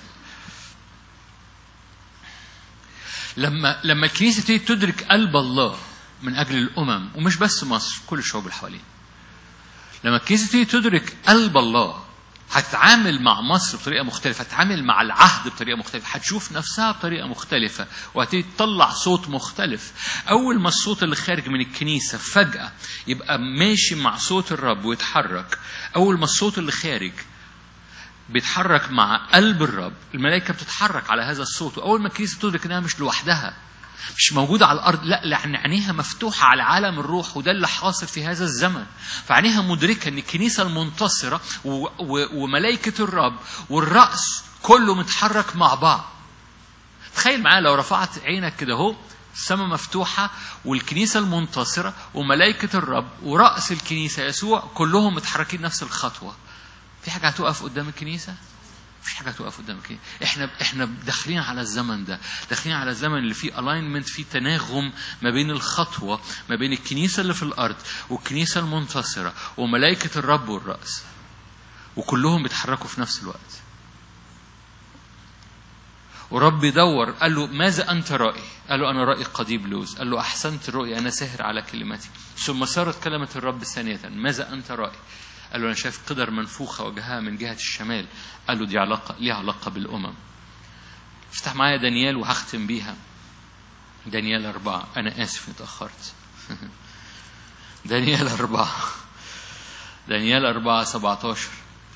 لما لما الكنيسه تبتدي تدرك قلب الله من اجل الامم ومش بس مصر كل الشعوب اللي حوالينا لما الكنيسه تبتدي تدرك قلب الله هتتعامل مع مصر بطريقه مختلفه هتتعامل مع العهد بطريقه مختلفه هتشوف نفسها بطريقه مختلفه وهتبتدي تطلع صوت مختلف اول ما الصوت اللي خارج من الكنيسه فجاه يبقى ماشي مع صوت الرب ويتحرك اول ما الصوت اللي خارج بيتحرك مع قلب الرب الملائكه بتتحرك على هذا الصوت واول ما الكنيسه تدرك انها مش لوحدها مش موجودة على الأرض لا لأن عينيها مفتوحة على عالم الروح وده اللي حاصل في هذا الزمن فعينيها مدركة أن الكنيسة المنتصرة و... و... وملائكة الرب والرأس كله متحرك مع بعض تخيل معايا لو رفعت عينك كده اهو السماء مفتوحة والكنيسة المنتصرة وملائكة الرب ورأس الكنيسة يسوع كلهم متحركين نفس الخطوة في حاجة هتقف قدام الكنيسة؟ مفيش حاجه تقف قدامك ايه احنا احنا داخلين على الزمن ده داخلين على الزمن اللي فيه الاينمنت فيه تناغم ما بين الخطوه ما بين الكنيسه اللي في الارض والكنيسه المنتصره وملائكه الرب والراس وكلهم بيتحركوا في نفس الوقت ورب يدور قال له ماذا أنت رأي قال له أنا رأي قضيب لوز قال له أحسنت الرؤيا أنا ساهر على كلمتي ثم صارت كلمة الرب ثانية ماذا أنت رأي قال له أنا شايف قدر منفوخة وجهها من جهة الشمال قال له دي علاقة ليها علاقة بالأمم افتح معايا دانيال وهختم بيها دانيال أربعة أنا آسف إني اتأخرت دانيال أربعة دانيال أربعة سبعة عشر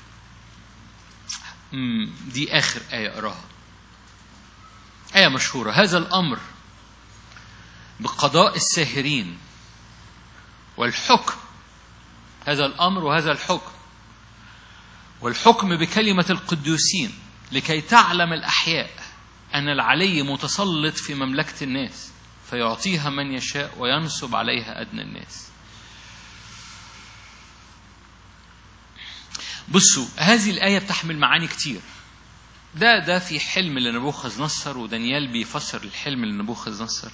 دي آخر آية أقراها آية مشهورة هذا الأمر بقضاء الساهرين والحكم هذا الأمر وهذا الحكم والحكم بكلمة القدوسين لكي تعلم الأحياء أن العلي متسلط في مملكة الناس فيعطيها من يشاء وينصب عليها أدنى الناس بصوا هذه الآية بتحمل معاني كتير ده ده في حلم لنبوخذ نصر ودانيال بيفسر الحلم لنبوخذ نصر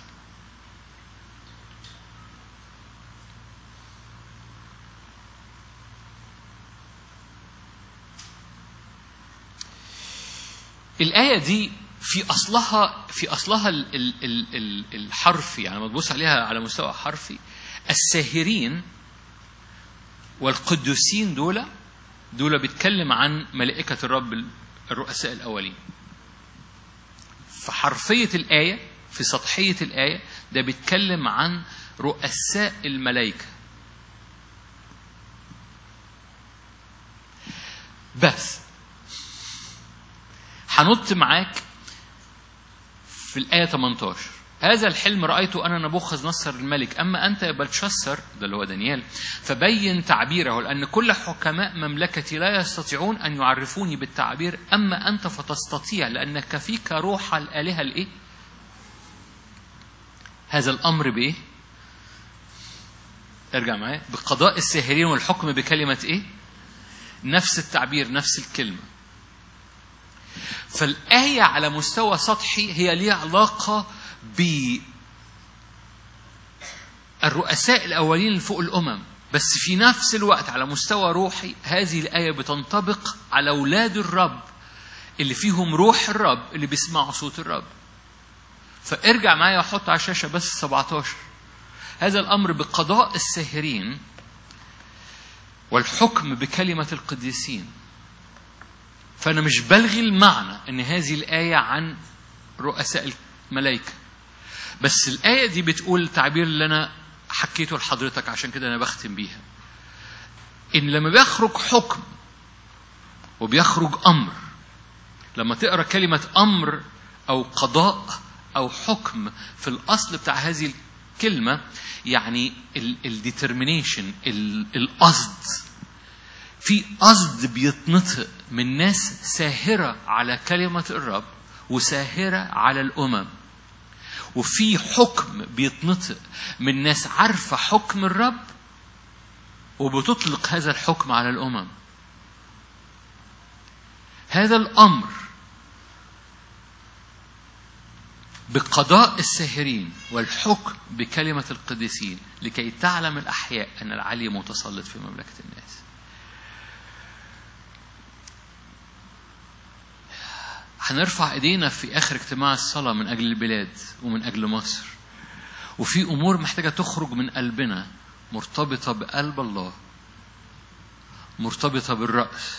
الآية دي في أصلها في أصلها ال ال ال ال الحرفي يعني لما تبص عليها على مستوى حرفي الساهرين والقدوسين دول دول بيتكلم عن ملائكة الرب الرؤساء الأولين فحرفية الآية في سطحية الآية ده بيتكلم عن رؤساء الملائكة بس هنط معاك في الآية 18 هذا الحلم رأيته أنا نبوخذ نصر الملك أما أنت يا بلشسر ده اللي هو دانيال فبين تعبيره لأن كل حكماء مملكتي لا يستطيعون أن يعرفوني بالتعبير أما أنت فتستطيع لأنك فيك روح الآلهة الإيه؟ هذا الأمر بإيه؟ ارجع معايا بقضاء الساهرين والحكم بكلمة إيه؟ نفس التعبير نفس الكلمة فالآية على مستوى سطحي هي ليها علاقة ب الرؤساء الأولين اللي فوق الأمم بس في نفس الوقت على مستوى روحي هذه الآية بتنطبق على أولاد الرب اللي فيهم روح الرب اللي بيسمعوا صوت الرب فارجع معايا وحط على الشاشة بس 17 هذا الأمر بقضاء الساهرين والحكم بكلمة القديسين فأنا مش بلغي المعنى أن هذه الآية عن رؤساء الملائكة بس الآية دي بتقول التعبير اللي أنا حكيته لحضرتك عشان كده أنا بختم بيها إن لما بيخرج حكم وبيخرج أمر لما تقرأ كلمة أمر أو قضاء أو حكم في الأصل بتاع هذه الكلمة يعني الديترمينيشن القصد في قصد بيتنطق من ناس ساهرة على كلمة الرب وساهرة على الأمم وفي حكم بيتنطق من ناس عارفة حكم الرب وبتطلق هذا الحكم على الأمم هذا الأمر بقضاء الساهرين والحكم بكلمة القديسين لكي تعلم الأحياء أن العلي متسلط في مملكة الناس هنرفع ايدينا في اخر اجتماع الصلاه من اجل البلاد ومن اجل مصر وفي امور محتاجه تخرج من قلبنا مرتبطه بقلب الله مرتبطه بالراس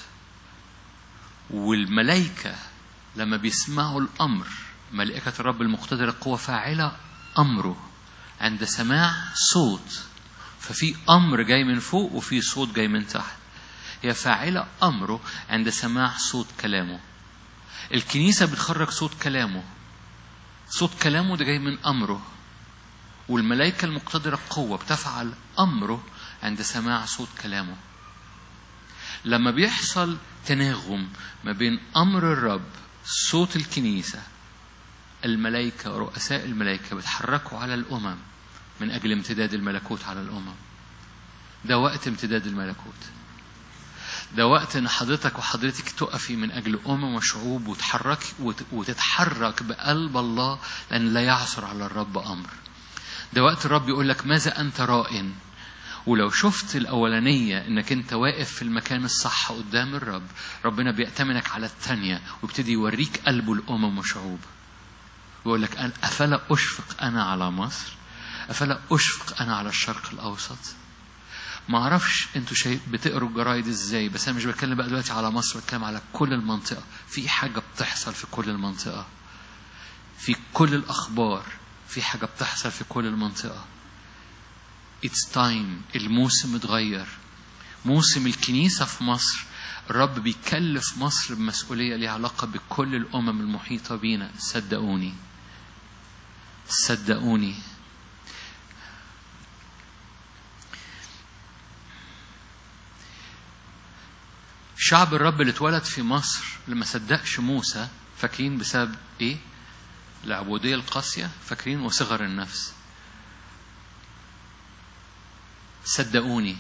والملائكه لما بيسمعوا الامر ملائكه الرب المقتدره القوه فاعله امره عند سماع صوت ففي امر جاي من فوق وفي صوت جاي من تحت هي فاعله امره عند سماع صوت كلامه الكنيسة بتخرج صوت كلامه صوت كلامه ده جاي من أمره والملائكة المقتدرة القوة بتفعل أمره عند سماع صوت كلامه لما بيحصل تناغم ما بين أمر الرب صوت الكنيسة الملائكة ورؤساء الملائكة بيتحركوا على الأمم من أجل امتداد الملكوت على الأمم ده وقت امتداد الملكوت ده وقت ان حضرتك وحضرتك تقفي من اجل امم وشعوب وتحركي وتتحرك بقلب الله لان لا يعثر على الرب امر ده وقت الرب يقول لك ماذا انت راء ولو شفت الأولانية إنك أنت واقف في المكان الصح قدام الرب ربنا بيأتمنك على الثانية ويبتدي يوريك قلبه الأمم وشعوب ويقول لك أنا- أفلا أشفق أنا على مصر أفلا أشفق أنا على الشرق الأوسط ما اعرفش انتوا شايف بتقروا الجرايد ازاي بس انا مش بتكلم بقى دلوقتي على مصر بتكلم على كل المنطقه في حاجه بتحصل في كل المنطقه في كل الاخبار في حاجه بتحصل في كل المنطقه It's time الموسم اتغير موسم الكنيسة في مصر الرب بيكلف مصر بمسؤولية ليها علاقة بكل الأمم المحيطة بينا صدقوني صدقوني شعب الرب اللي اتولد في مصر اللي ما صدقش موسى فاكرين بسبب ايه؟ العبودية القاسية فاكرين وصغر النفس صدقوني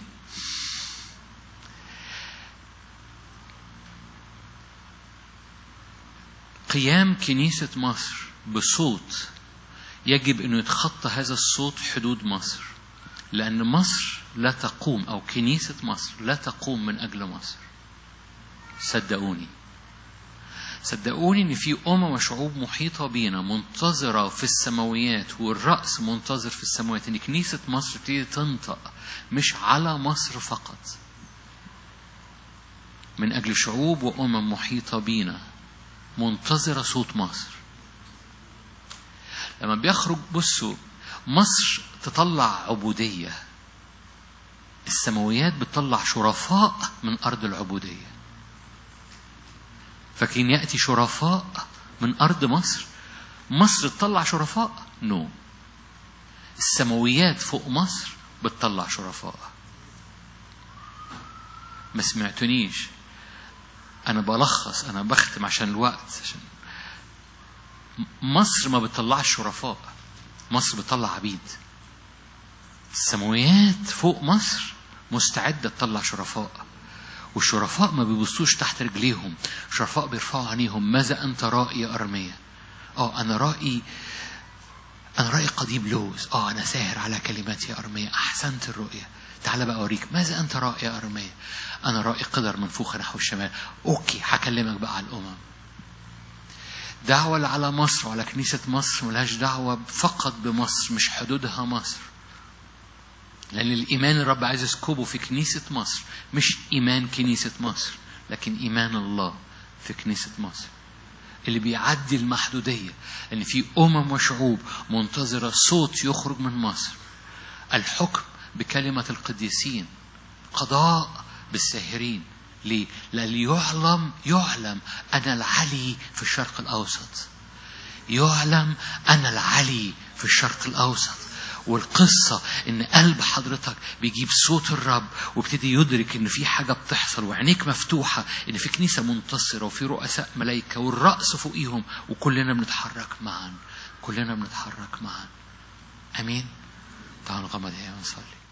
قيام كنيسة مصر بصوت يجب أنه يتخطى هذا الصوت حدود مصر لأن مصر لا تقوم أو كنيسة مصر لا تقوم من أجل مصر صدقوني صدقوني ان في امم وشعوب محيطه بينا منتظره في السماويات والراس منتظر في السماوات ان كنيسه مصر تبتدي تنطق مش على مصر فقط من اجل شعوب وامم محيطه بينا منتظره صوت مصر لما بيخرج بصوا مصر تطلع عبوديه السماويات بتطلع شرفاء من ارض العبوديه فاكرين يأتي شرفاء من أرض مصر مصر تطلع شرفاء نو no. السماويات فوق مصر بتطلع شرفاء ما سمعتنيش أنا بلخص أنا بختم عشان الوقت عشان مصر ما بتطلعش شرفاء مصر بتطلع عبيد السماويات فوق مصر مستعدة تطلع شرفاء والشرفاء ما بيبصوش تحت رجليهم الشرفاء بيرفعوا عينيهم ماذا أنت رأي يا أرمية اه أنا رأيي أنا رأيي قضيب لوز اه أنا ساهر على كلمات يا أرمية أحسنت الرؤية تعال بقى أوريك ماذا أنت رأي يا أرمية أنا رأي قدر منفوخة نحو الشمال أوكي هكلمك بقى على الأمم دعوة اللي على مصر وعلى كنيسة مصر ملهاش دعوة فقط بمصر مش حدودها مصر لأن الإيمان الرب عايز يسكبه في كنيسة مصر مش إيمان كنيسة مصر لكن إيمان الله في كنيسة مصر اللي بيعدي المحدودية لأن في أمم وشعوب منتظرة صوت يخرج من مصر الحكم بكلمة القديسين قضاء بالساهرين ليه؟ لأن يعلم يعلم أنا العلي في الشرق الأوسط يعلم أنا العلي في الشرق الأوسط والقصة إن قلب حضرتك بيجيب صوت الرب وابتدي يدرك إن في حاجة بتحصل وعينيك مفتوحة إن في كنيسة منتصرة وفي رؤساء ملايكة والرأس فوقيهم وكلنا بنتحرك معا كلنا بنتحرك معا أمين تعالوا نغمض ونصلي